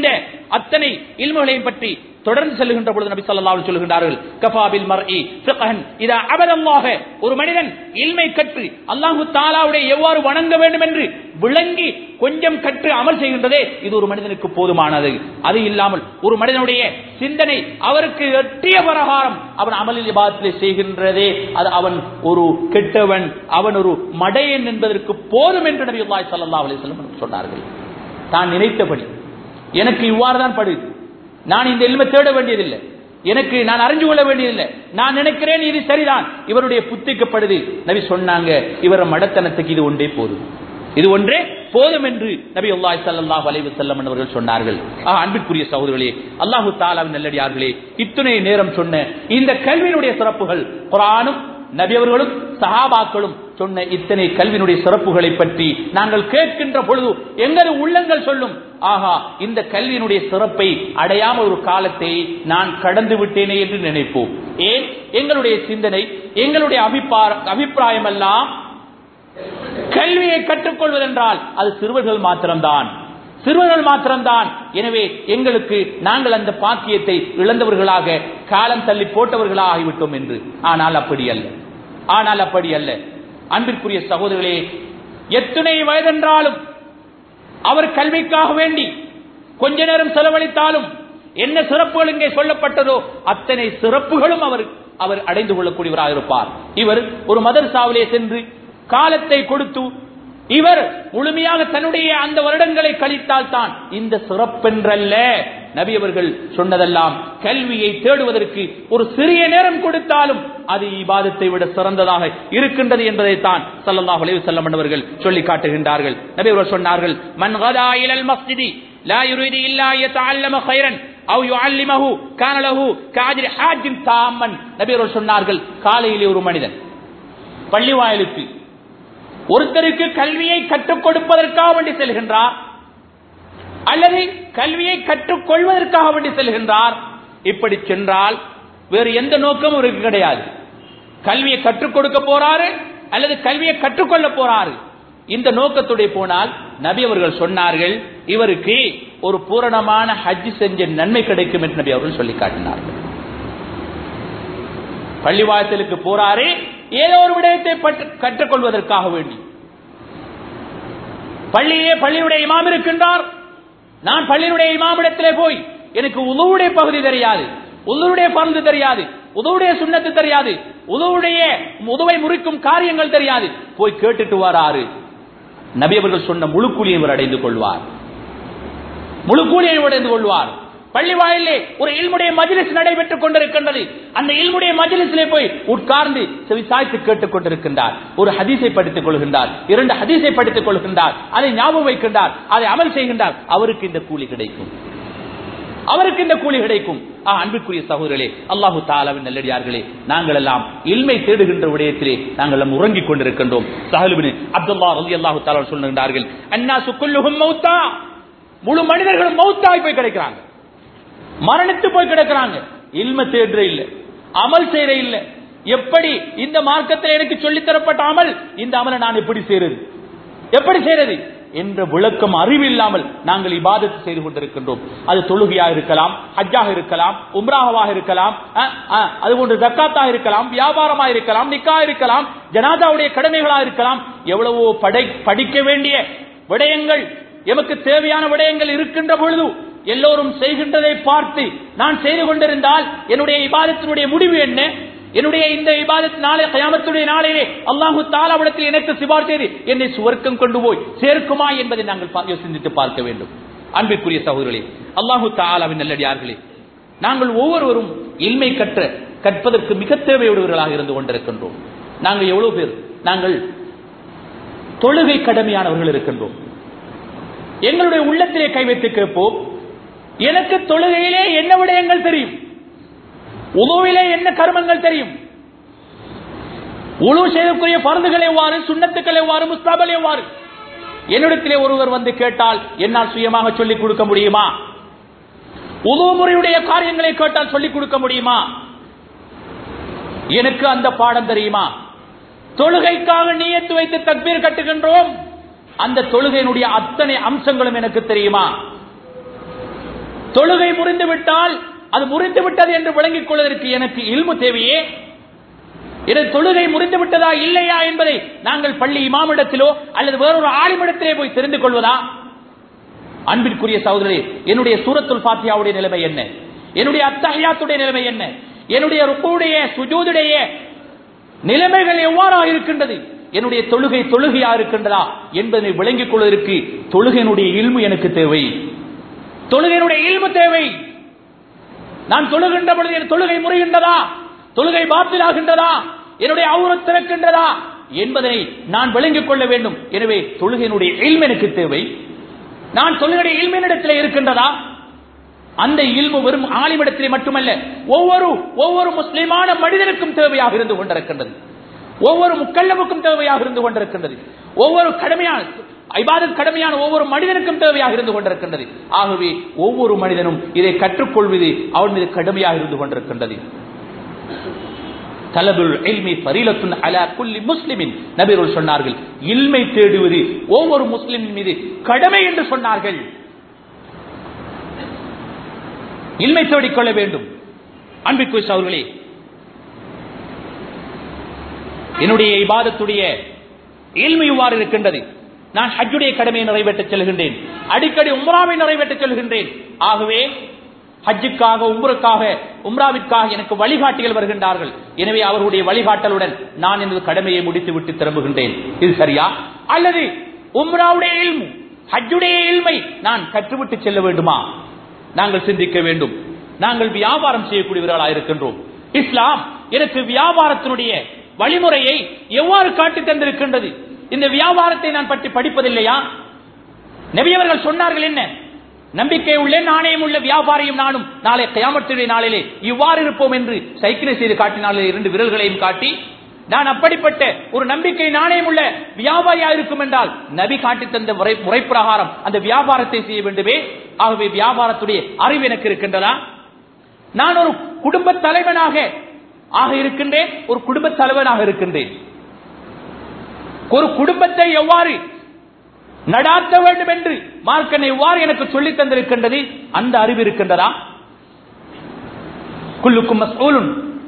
அத்தனை இல்முகளையும் பற்றி தொடர்ந்து செல்லுகின்ற பொழுது நபி ஸல்லல்லாஹு அலைஹி சொல்லுகின்றார்கள் கஃபாபில் மர்இ ஃபிக்ஹன் இதா அபதல்லாஹ ஒரு மனிதன் இல்மை கற்று அல்லாஹு தஆலாவுடைய எவ்வாறு வணங்க வேண்டும் என்று விளங்கி கொஞ்சம் கற்று அமல் செய்கின்றதே இது ஒரு மனிதனுக்கு போதுமானது அது இல்லாமல் ஒரு மனிதனுடைய சிந்தனை அவருக்கு எட்டிய பிரகாரம் அவன் அமலில் இபாதத்திலே செய்கின்றதே அது அவன் ஒரு கெட்டவன் அவன் ஒரு மடையன் என்பதற்கு போதும் என்று நபி ஸல்லல்லாஹு அலைஹி வஸல்லம் சொன்னார்கள் தான் நினைத்தபடி எனக்கு இவ்வாறு தான் படுது நான் இந்த இல்மை தேட வேண்டியதில்லை எனக்கு நான் அறிஞ்சு கொள்ள வேண்டியதில்லை நான் நினைக்கிறேன் இது சரிதான் இவருடைய புத்திக்கப்படுது நபி சொன்னாங்க இவர மடத்தனத்துக்கு இது ஒன்றே போதும் இது ஒன்றே போதும் என்று நபி அல்லாஹ் ஸல்லல்லாஹு அலைஹி வஸல்லம் அவர்கள் சொன்னார்கள் ஆக அன்பிற்குரிய சகோதரர்களே அல்லாஹு தஆலாவின் நல்லடியார்களே இத்துணை நேரம் சொன்ன இந்த கல்வியினுடைய சிறப்புகள் குர்ஆனும் நபி அவர்களும் சஹாபாக்களும் சொன்ன இத்தனை கல்வியினுடைய சிறப்புகளை பற்றி நாங்கள் கேட்கின்ற பொழுது எங்கள் உள்ளங்கள் சொல்லும் ஆகா இந்த கல்வியினுடைய சிறப்பை அடையாம ஒரு காலத்தை நான் கடந்து விட்டேனே என்று நினைப்போம் ஏன் எங்களுடைய சிந்தனை எங்களுடைய அபிப்பார- அபிப்பிராயம் எல்லாம் கல்வியை கற்றுக்கொள்வதென்றால் அது சிறுவர்கள் மாத்திரம்தான் சிறுவர்கள் மாத்திரம்தான் எனவே எங்களுக்கு நாங்கள் அந்த பாக்கியத்தை இழந்தவர்களாக காலம் தள்ளி போட்டவர்களாக ஆகிவிட்டோம் என்று ஆனால் அப்படி அல்ல ஆனால் அப்படி அல்ல அன்பிற்குரிய சகோதரர்களே எத்தனை வயதென்றாலும் அவர் கல்விக்காக வேண்டி கொஞ்ச நேரம் செலவழித்தாலும் என்ன சிறப்புகள் இங்கே சொல்லப்பட்டதோ அத்தனை சிறப்புகளும் அவர் அவர் அடைந்து கொள்ளக்கூடியவராக இருப்பார் இவர் ஒரு மதர்சாவிலே சென்று காலத்தை கொடுத்து இவர் முழுமையாக தன்னுடைய அந்த வருடங்களை கழித்தால் தான் இந்த சிறப்பென்றல்ல நபி அவர்கள் சொன்னதெல்லாம் கல்வியை தேடுவதற்கு ஒரு சிறிய நேரம் கொடுத்தாலும் அது இபாதத்தை விட சிறந்ததாக இருக்கின்றது என்பதைத்தான் ஸல்லல்லாஹு அலைஹி வஸல்லம் அவர்கள் சொல்லி காட்டுகின்றார்கள் நபி அவர்கள் சொன்னார்கள் மன் கதா இலல் மஸ்ஜிதி லா யுரிது இல்லா யதஅல்லம கைரன் அவ் யுஅல்லிமஹு கான லஹு கஅஜ்ரி ஹாஜ்ஜின் தாம்மன் நபி அவர்கள் சொன்னார்கள் காலையிலே ஒரு மனிதன் பள்ளி வாயிலுக்கு ஒருத்தருக்கு கல்வியை கற்றுக் கொடுப்பதற்காக வேண்டி செல்கின்றார் அல்லது கல்வியை கற்றுக் கொள்வதற்காக வேண்டி செல்கின்றார் இப்படி சென்றால் வேறு எந்த நோக்கமும் இவருக்கு கிடையாது கல்வியை கற்றுக் கொடுக்க போறாரு அல்லது கல்வியை கற்றுக்கொள்ள போறாரு இந்த நோக்கத்துடைய போனால் நபி அவர்கள் சொன்னார்கள் இவருக்கு ஒரு பூரணமான ஹஜ் செஞ்ச நன்மை கிடைக்கும் என்று நபி அவர்கள் சொல்லி காட்டினார்கள் பள்ளிவாசலுக்கு போறாரு ஏதோ ஒரு விடயத்தை பற்று- கற்றுக்கொள்வதற்காக வேண்டி பள்ளியிலே பள்ளியுடைய இமாம் இருக்கின்றார் நான் பள்ளியுடைய இமாமிடத்திலே போய் எனக்கு உதவுடைய பகுதி தெரியாது உதவுடைய பருந்து தெரியாது உதவுடைய சுண்ணத்து தெரியாது உதவுடைய உதவை முறிக்கும் காரியங்கள் தெரியாது போய் கேட்டுட்டு வராரு நபி அவர்கள் சொன்ன முழு கூலியை இவர் அடைந்து கொள்வார் முழு கூலியை அடைந்து கொள்வார் பள்ளி வாயிலே ஒரு இல்முடைய மஜ்லிஸ் நடைபெற்றுக் கொண்டிருக்கின்றது அந்த இல்முடைய மஜ்லிஸிலே போய் உட்கார்ந்து செவிசாய்த்து கேட்டுக் கொண்டிருக்கின்றார் ஒரு ஹதீஸை படித்துக் கொள்கின்றார் இரண்டு ஹதீஸை படித்துக் கொள்கின்றார் அதை ஞாபகம் வைக்கின்றார் அதை அமல் செய்கின்றார் அவருக்கு இந்த கூலி கிடைக்கும் அவருக்கு இந்த கூலி கிடைக்கும் ஆ, அன்பிற்குரிய சகோதரர்களே அல்லாஹு தாலாவின் நல்லடியார்களே நாங்கள் எல்லாம் இல்மை தேடுகின்ற விடயத்திலே நாங்கள் எல்லாம் உறங்கிக் கொண்டிருக்கின்றோம் சஹலுபின் அப்துல்லா ரலி அல்லாஹு தாலா சொல்லுகின்றார்கள் அண்ணா சுக்குல்லுகும் மௌத்தா முழு மனிதர்களும் மௌத்தாய் போய் கிடைக்கிறாங்க மரணித்து போய் கிடக்கிறாங்க இல்ம தேடுற இல்ல அமல் செய்யற இல்ல எப்படி இந்த மார்க்கத்தில் எனக்கு சொல்லித் தரப்பட்ட அமல் இந்த அமலை நான் எப்படி செய்யறது எப்படி செய்யறது என்ற விளக்கம் அறிவு இல்லாமல் நாங்கள் இபாதத்து செய்து கொண்டிருக்கின்றோம் அது தொழுகையாக இருக்கலாம் ஹஜ்ஜாக இருக்கலாம் உம்ராகவாக இருக்கலாம் அஹ், அஹ், அதுபோன்று ஜக்காத்தாக இருக்கலாம் வியாபாரமாக இருக்கலாம் நிக்கா இருக்கலாம் ஜனாதாவுடைய கடமைகளாக இருக்கலாம் எவ்வளவோ படை படிக்க வேண்டிய விடயங்கள் எமக்கு தேவையான விடயங்கள் இருக்கின்ற பொழுது எல்லோரும் செய்கின்றதை பார்த்து நான் செய்து கொண்டிருந்தால் என்னுடைய இபாதத்தினுடைய முடிவு என்ன என்னுடைய இந்த இபாதத் நாளை கயாமத்துடைய நாளையிலே அல்லாஹு தாலாவிடத்தில் எனக்கு சிபார் செய்து என்னை சுவர்க்கம் கொண்டு போய் சேர்க்குமா என்பதை நாங்கள் பா- யோசித்து பார்க்க வேண்டும் அன்பிற்குரிய சகோதரர்களே அல்லாஹு தாலாவின் நல்லடியார்களே நாங்கள் ஒவ்வொருவரும் இல்மை கற்ற கற்பதற்கு மிக தேவையுடையவர்களாக இருந்து கொண்டிருக்கின்றோம் நாங்கள் எவ்வளவு பேர் நாங்கள் தொழுகை கடமையானவர்கள் இருக்கின்றோம் எங்களுடைய உள்ளத்திலே கை வைத்து கேட்போம் எனக்கு தொழுகையிலே என்ன விடயங்கள் தெரியும் உழுவிலே என்ன கர்மங்கள் தெரியும் உழு செய்யக்கூடிய பருந்துகள் எவ்வாறு சுண்ணத்துக்கள் எவ்வாறு முஸ்தாபல் எவ்வாறு என்னிடத்திலே ஒருவர் வந்து கேட்டால் என்னால் சுயமாக சொல்லிக் கொடுக்க முடியுமா உதவு முறையுடைய காரியங்களை கேட்டால் சொல்லிக் கொடுக்க முடியுமா எனக்கு அந்த பாடம் தெரியுமா தொழுகைக்காக நீயத்து வைத்து தக்பீர் கட்டுகின்றோம் அந்த தொழுகையினுடைய அத்தனை அம்சங்களும் எனக்கு தெரியுமா தொழுகை முறிந்து விட்டால் அது முறிந்து விட்டது என்று விளங்கிக் கொள்வதற்கு எனக்கு இல்மு தேவையே எனது தொழுகை முறிந்து விட்டதா இல்லையா என்பதை நாங்கள் பள்ளி இமாமிடத்திலோ அல்லது வேறொரு ஆலிமிடத்திலே போய் தெரிந்து கொள்வதா அன்பிற்குரிய சகோதரே என்னுடைய சூரத்துல் பாத்தியாவுடைய நிலைமை என்ன என்னுடைய அத்தஹியாத்துடைய நிலைமை என்ன என்னுடைய ருக்குடைய சுஜூதுடைய நிலைமைகள் எவ்வாறாக இருக்கின்றது என்னுடைய தொழுகை தொழுகையா இருக்கின்றதா என்பதை விளங்கிக் கொள்வதற்கு தொழுகையினுடைய இல்மு எனக்கு தேவை தொழுகையினுடைய இல்மு தேவை நான் தொழுகின்ற பொழுது என் தொழுகை முறைகின்றதா தொழுகை பாத்திலாகின்றதா என்னுடைய அவுரம் திறக்கின்றதா என்பதை நான் விளங்கிக் கொள்ள வேண்டும் எனவே தொழுகையினுடைய இல்மு எனக்கு தேவை நான் தொழுகையுடைய இல்மினிடத்தில் இருக்கின்றதா அந்த இல்மு வெறும் ஆலிமிடத்திலே மட்டுமல்ல ஒவ்வொரு ஒவ்வொரு முஸ்லிமான மனிதனுக்கும் தேவையாக இருந்து கொண்டிருக்கின்றது ஒவ்வொரு முக்கல்லமுக்கும் தேவையாக இருந்து கொண்டிருக்கின்றது ஒவ்வொரு கடமையான ஐபாதத் கடமையான ஒவ்வொரு மனிதனுக்கும் தேவையாக இருந்து கொண்டிருக்கின்றது ஆகவே ஒவ்வொரு மனிதனும் இதை கற்றுக்கொள்வது அவன் மீது கடமையாக இருந்து கொண்டிருக்கின்றது தலபுல் இல்மி பரீலத்துன் அலா குல்லி முஸ்லிமின் நபிகள் சொன்னார்கள் இல்மை தேடுவது ஒவ்வொரு முஸ்லிமின் மீது கடமை என்று சொன்னார்கள் இல்மை தேடிக்கொள்ள வேண்டும் அன்பிற்கு அவர்களே என்னுடைய இபாதத்துடைய இல்மை இவ்வாறு இருக்கின்றது நான் ஹஜ்ஜுடைய கடமையை நிறைவேற்றச் செல்கின்றேன் அடிக்கடி உம்ராவை நிறைவேற்றச் செல்கின்றேன் ஆகவே ஹஜ்ஜுக்காக உம்ருக்காக உம்ராவிற்காக எனக்கு வழிகாட்டிகள் வருகின்றார்கள் எனவே அவர்களுடைய வழிகாட்டலுடன் நான் எனது கடமையை முடித்து விட்டு திரும்புகின்றேன் இது சரியா அல்லது உம்ராவுடைய இல்மு ஹஜ்ஜுடைய இல்மை நான் கற்றுவிட்டு செல்ல வேண்டுமா நாங்கள் சிந்திக்க வேண்டும் நாங்கள் வியாபாரம் செய்யக்கூடியவர்களாக இருக்கின்றோம் இஸ்லாம் எனக்கு வியாபாரத்தினுடைய வழிமுறையை எவ்வாறு காட்டி தந்திருக்கின்றது இந்த வியாபாரத்தை நான் பற்றி படிப்பதில்லையா நபியவர்கள் சொன்னார்கள் என்ன நம்பிக்கை உள்ள நாணயம் உள்ள வியாபாரியும் நானும் நாளை கயாமத்துடைய நாளிலே இவ்வாறு இருப்போம் என்று சைக்கிளை செய்து காட்டினாலே இரண்டு விரல்களையும் காட்டி நான் அப்படிப்பட்ட ஒரு நம்பிக்கை நாணயம் உள்ள வியாபாரியா இருக்கும் என்றால் நபி காட்டி தந்த முறை முறை பிரகாரம் அந்த வியாபாரத்தை செய்ய வேண்டுமே ஆகவே வியாபாரத்துடைய அறிவு எனக்கு இருக்கின்றதா நான் ஒரு குடும்ப தலைவனாக ஆக இருக்கின்றேன் ஒரு குடும்ப தலைவனாக இருக்கின்றேன் ஒரு குடும்பத்தை எவ்வாறு நடாத்த வேண்டும் என்று மார்க்கனை எவ்வாறு எனக்கு சொல்லித் தந்திருக்கின்றது அந்த அறிவு இருக்கின்றதா குல்லுக்கும் மஸ்ஊலுன்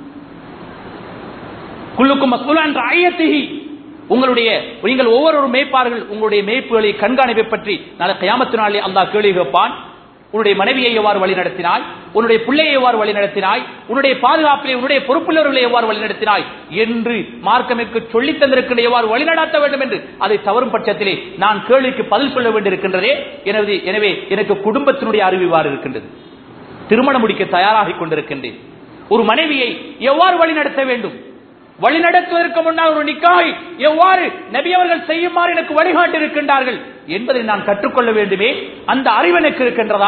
குல்லுக்கும் மஸ்ஊலன் என்ற ஐயத்திகி உங்களுடைய நீங்கள் ஒவ்வொரு மேய்ப்பார்கள் உங்களுடைய மேய்ப்புகளை கண்காணிப்பை பற்றி நாளை கயாமத்து நாளே அல்லாஹ் கேள்வி கேட்பான் உன்னுடைய மனைவியை எவ்வாறு வழி நடத்தினாய் உன்னுடைய பிள்ளையை எவ்வாறு வழி நடத்தினாய் உன்னுடைய பாதுகாப்பிலே உன்னுடைய பொறுப்புள்ளவர்களை எவ்வாறு வழி நடத்தினாய் என்று மார்க்கமிற்கு சொல்லித் தந்திருக்கின்ற எவ்வாறு வழிநடாத்த வேண்டும் என்று அதை தவறும் பட்சத்திலே நான் கேள்விக்கு பதில் சொல்ல வேண்டியிருக்கின்றதே எனவே எனவே எனக்கு குடும்பத்தினுடைய அறிவு இவ்வாறு இருக்கின்றது திருமணம் முடிக்க தயாராகிக் கொண்டிருக்கின்றேன் ஒரு மனைவியை எவ்வாறு வழிநடத்த வேண்டும் வழிநடத்துவதற்கு முன்னால் ஒரு நிக்காய் எவ்வாறு நபி அவர்கள் செய்யுமாறு எனக்கு வழிகாட்டி இருக்கின்றார்கள் என்பதை நான் கற்றுக்கொள்ள வேண்டுமே அந்த அறிவு எனக்கு இருக்கின்றதா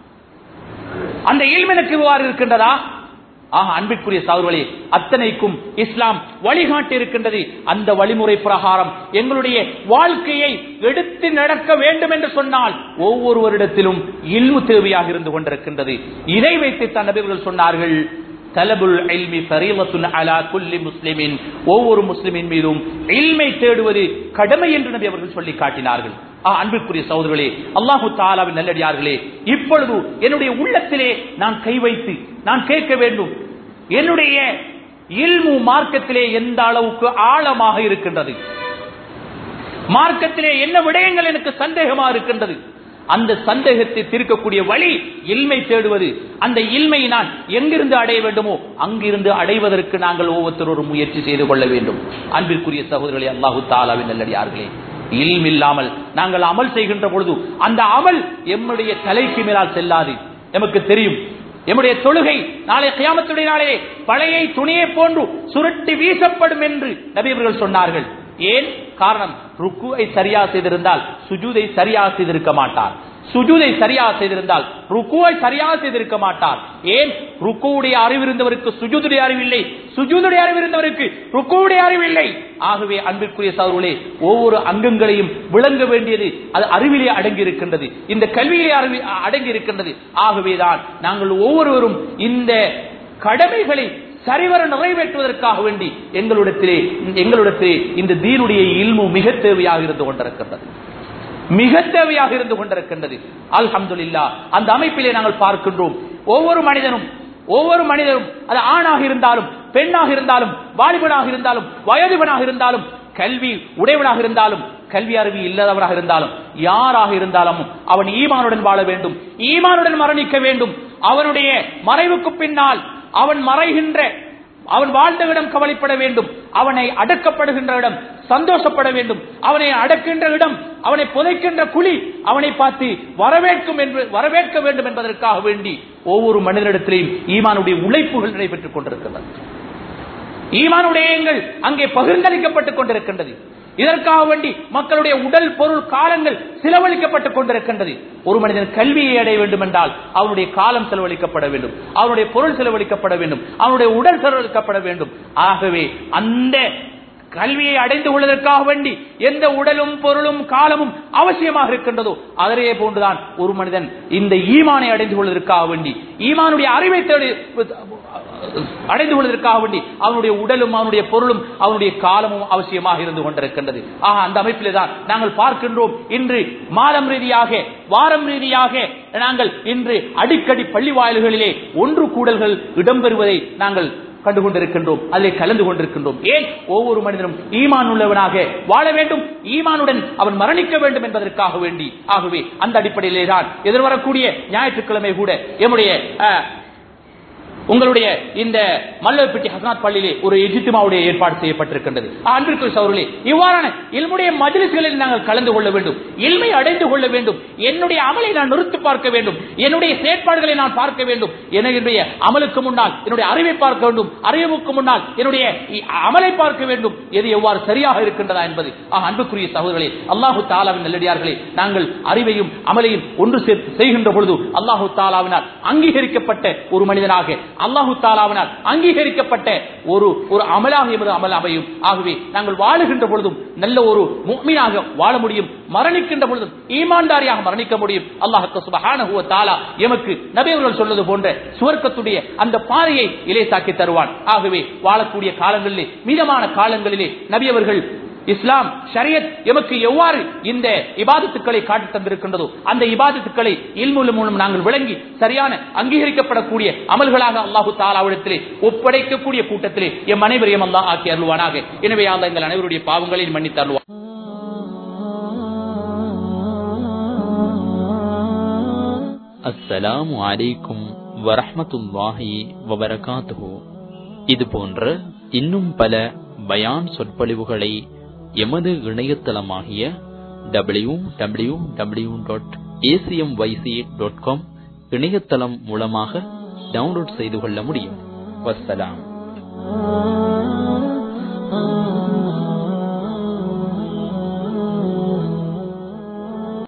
அந்த இல்மு எனக்கு இவ்வாறு இருக்கின்றதா ஆக அன்பிற்குரிய சகோதரர்களே அத்தனைக்கும் இஸ்லாம் வழிகாட்டி இருக்கின்றது அந்த வழிமுறை பிரகாரம் எங்களுடைய வாழ்க்கையை எடுத்து நடக்க வேண்டும் என்று சொன்னால் ஒவ்வொருவரிடத்திலும் இல்மு தேவையாக இருந்து கொண்டிருக்கின்றது இதை வைத்து தன் நபிகள் சொன்னார்கள் தலபுல் இல்மி ஃபரீலத்துன் அலா குல்லி முஸ்லிமின் ஒவ்வொரு முஸ்லிமின் மீதும் இல்மை தேடுவது கடமை என்று நபி அவர்கள் சொல்லி காட்டினார்கள் ஆ, அன்பிற்குரிய சகோதரர்களே அல்லாஹு தாலாவின் நல்லடியார்களே இப்பொழுது என்னுடைய உள்ளத்திலே நான் கை வைத்து நான் கேட்க வேண்டும் என்னுடைய இல்மு மார்க்கத்திலே எந்த அளவுக்கு ஆழமாக இருக்கின்றது மார்க்கத்திலே என்ன விடயங்கள் எனக்கு சந்தேகமா இருக்கின்றது அந்த சந்தேகத்தை தீர்க்கக்கூடிய வழி இல்மை தேடுவது அந்த இல்மை நான் எங்கிருந்து அடைய வேண்டுமோ அங்கிருந்து அடைவதற்கு நாங்கள் ஒவ்வொருத்தரும் முயற்சி செய்து கொள்ள வேண்டும் அன்பிற்குரிய சகோதரர்களே அல்லாஹு தாலாவின் நல்லடியார்களே இல்ம் இல்லாமல் நாங்கள் அமல் செய்கின்ற பொழுது அந்த அமல் எம்முடைய தலைக்கு மேலால் செல்லாது எமக்கு தெரியும் எம்முடைய தொழுகை நாளை கியாமத்துடைய நாளே பழைய துணியை போன்று சுருட்டி வீசப்படும் என்று நபியவர்கள் சொன்னார்கள் ஏன் காரணம் ருக்குவை சரியா செய்திருந்தால் சுஜூதை சரியா செய்திருக்க மாட்டார் சுஜூதை சரியா செய்திருந்தால் ருக்குவை சரியா செய்திருக்க மாட்டார் ஏன் ருக்குவுடைய அறிவு இருந்தவருக்கு சுஜூதுடைய அறிவில்லை சுஜூதுடைய அறிவு இருந்தவருக்கு ருக்குவுடைய அறிவில்லை ஆகவே அன்பிற்குரிய சகோதரர்களே ஒவ்வொரு அங்கங்களையும் விளங்க வேண்டியது அது அறிவிலே அடங்கி இருக்கின்றது இந்த கல்வியிலே அறிவி அடங்கி இருக்கின்றது ஆகவேதான் நாங்கள் ஒவ்வொருவரும் இந்த கடமைகளை சரிவர நிறைவேற்றுவதற்காக வேண்டி எங்களிடத்திலே எங்களிடத்திலே இந்த தீனுடைய இல்மு மிக தேவையாக இருந்து கொண்டிருக்கின்றது மிக தேவையாக இருந்து கொண்டிருக்கின்றது அல்ஹம்துலில்லா அந்த அமைப்பிலே நாங்கள் பார்க்கின்றோம் ஒவ்வொரு மனிதனும் ஒவ்வொரு மனிதரும் அது ஆணாக இருந்தாலும் பெண்ணாக இருந்தாலும் வாலிபனாக இருந்தாலும் வயதுவனாக இருந்தாலும் கல்வி உடையவனாக இருந்தாலும் கல்வி அறிவு இல்லாதவராக இருந்தாலும் யாராக இருந்தாலும் அவன் ஈமானுடன் வாழ வேண்டும் ஈமானுடன் மரணிக்க வேண்டும் அவனுடைய மறைவுக்கு பின்னால் அவன் மறைகின்ற அவன் வாழ்ந்த இடம் கவலைப்பட வேண்டும் அவனை அடக்கப்படுகின்ற இடம் சந்தோஷப்பட வேண்டும் அவனை அடக்கின்ற இடம் அவனை புதைக்கின்ற குழி அவனை பார்த்து வரவேற்கும் என்று வரவேற்க வேண்டும் என்பதற்காக வேண்டி ஒவ்வொரு மனிதனிடத்திலேயும் ஈமானுடைய உழைப்புகள் நடைபெற்றுக் கொண்டிருக்கின்றன ஈமானுடையங்கள் அங்கே பகிர்ந்தளிக்கப்பட்டுக் கொண்டிருக்கின்றது இதற்காக வேண்டி மக்களுடைய உடல் பொருள் காலங்கள் செலவழிக்கப்பட்டுக் கொண்டிருக்கின்றது ஒரு மனிதன் கல்வியை அடைய வேண்டும் என்றால் அவனுடைய காலம் செலவழிக்கப்பட வேண்டும் அவனுடைய பொருள் செலவழிக்கப்பட வேண்டும் அவனுடைய உடல் செலவழிக்கப்பட வேண்டும் ஆகவே அந்த கல்வியை அடைந்து கொள்வதற்காக வேண்டி எந்த உடலும் பொருளும் காலமும் அவசியமாக இருக்கின்றதோ அதே போன்றுதான் ஒரு மனிதன் இந்த ஈமானை அடைந்து கொள்வதற்காக வேண்டி ஈமானுடைய அறிவை தேடி அடைந்து கொள்வதற்காக வேண்டி அவனுடைய உடலும் அவனுடைய பொருளும் அவனுடைய காலமும் அவசியமாக இருந்து கொண்டிருக்கின்றது ஆக அந்த அமைப்பிலே தான் நாங்கள் பார்க்கின்றோம் இன்று மாதம் ரீதியாக வாரம் ரீதியாக நாங்கள் இன்று அடிக்கடி பள்ளி வாயில்களிலே ஒன்று கூடல்கள் இடம்பெறுவதை நாங்கள் கண்டு கொண்டிருக்கின்றோம் அதிலே கலந்து கொண்டிருக்கின்றோம் ஏன் ஒவ்வொரு மனிதனும் ஈமான் உள்ளவனாக வாழ வேண்டும் ஈமானுடன் அவன் மரணிக்க வேண்டும் என்பதற்காக வேண்டி ஆகவே அந்த அடிப்படையிலே தான் எதிர்வரக்கூடிய ஞாயிற்றுக்கிழமை கூட எம்முடைய அஹ், உங்களுடைய இந்த மல்லப்பட்டி ஹசனாத் பள்ளியிலே ஒரு எஜித்துமாவுடைய ஏற்பாடு செய்யப்பட்டிருக்கின்றது அன்பிற்கு சௌர்களே இவ்வாறான இல்முடைய மஜிலிஸ்களில் நாங்கள் கலந்து கொள்ள வேண்டும் இல்மை அடைந்து கொள்ள வேண்டும் என்னுடைய அமலை நான் நிறுத்தி பார்க்க வேண்டும் என்னுடைய செயற்பாடுகளை நான் பார்க்க வேண்டும் என்னுடைய அமலுக்கு முன்னால் என்னுடைய அறிவை பார்க்க வேண்டும் அறிவுக்கு முன்னால் என்னுடைய இ- அமலை பார்க்க வேண்டும் எது எவ்வாறு சரியாக இருக்கின்றதா என்பது ஆக, அன்புக்குரிய சகோதரர்களே அல்லாஹு தாலாவின் நல்லடியார்களே நாங்கள் அறிவையும் அமலையும் ஒன்று சேர்த்து செய்கின்ற பொழுது அல்லாஹு தாலாவினால் அங்கீகரிக்கப்பட்ட ஒரு மனிதனாக அல்லாஹு தாலாவினால் அங்கீகரிக்கப்பட்ட ஒரு ஒரு அமலாக எமது அமல் அமையும் ஆகவே நாங்கள் வாழுகின்ற பொழுதும் நல்ல ஒரு முக்மீனாக வாழ முடியும் மரணிக்கின்ற பொழுதும் ஈமான்தாரியாக மரணிக்க முடியும் அல்லாஹு சுபஹானஹு வ தஆலா எமக்கு நபி அவர்கள் சொன்னது போன்ற சுவர்க்கத்துடைய அந்த பாதையை இலேசாக்கி தருவான் ஆகவே வாழக்கூடிய காலங்களிலே மீதமான காலங்களிலே நபி அவர்கள் இஸ்லாம் ஷரியத் எமக்கு எவ்வாறு இந்த இபாதத்துக்களை காட்டி தந்திருக்கின்றதோ அந்த இபாதத்துக்களை இல்முல் மூலம் நாங்கள் விளங்கி சரியான அங்கீகரிக்கப்படக்கூடிய அமல்களாக அல்லாஹு தாலாவிடத்திலே ஒப்படைக்கக்கூடிய கூட்டத்திலே எம் அனைவரையும் அல்லாஹ் ஆக்கி அருள்வானாக எனவே அந்த எங்கள் அனைவருடைய பாவங்களை மன்னித்து அருள்வான் அஸ்ஸலாமு அலைக்கும் வரஹ்மத்துல்லாஹி வபரகாத்துஹு இது போன்ற இன்னும் பல பயான் சொற்பொழிவுகளை எமது இணையதளமாகிய W W W dot ACM YC dot com இணையதளம் மூலமாக டவுன்லோட் செய்து கொள்ள முடியும் வஸ்ஸலாம்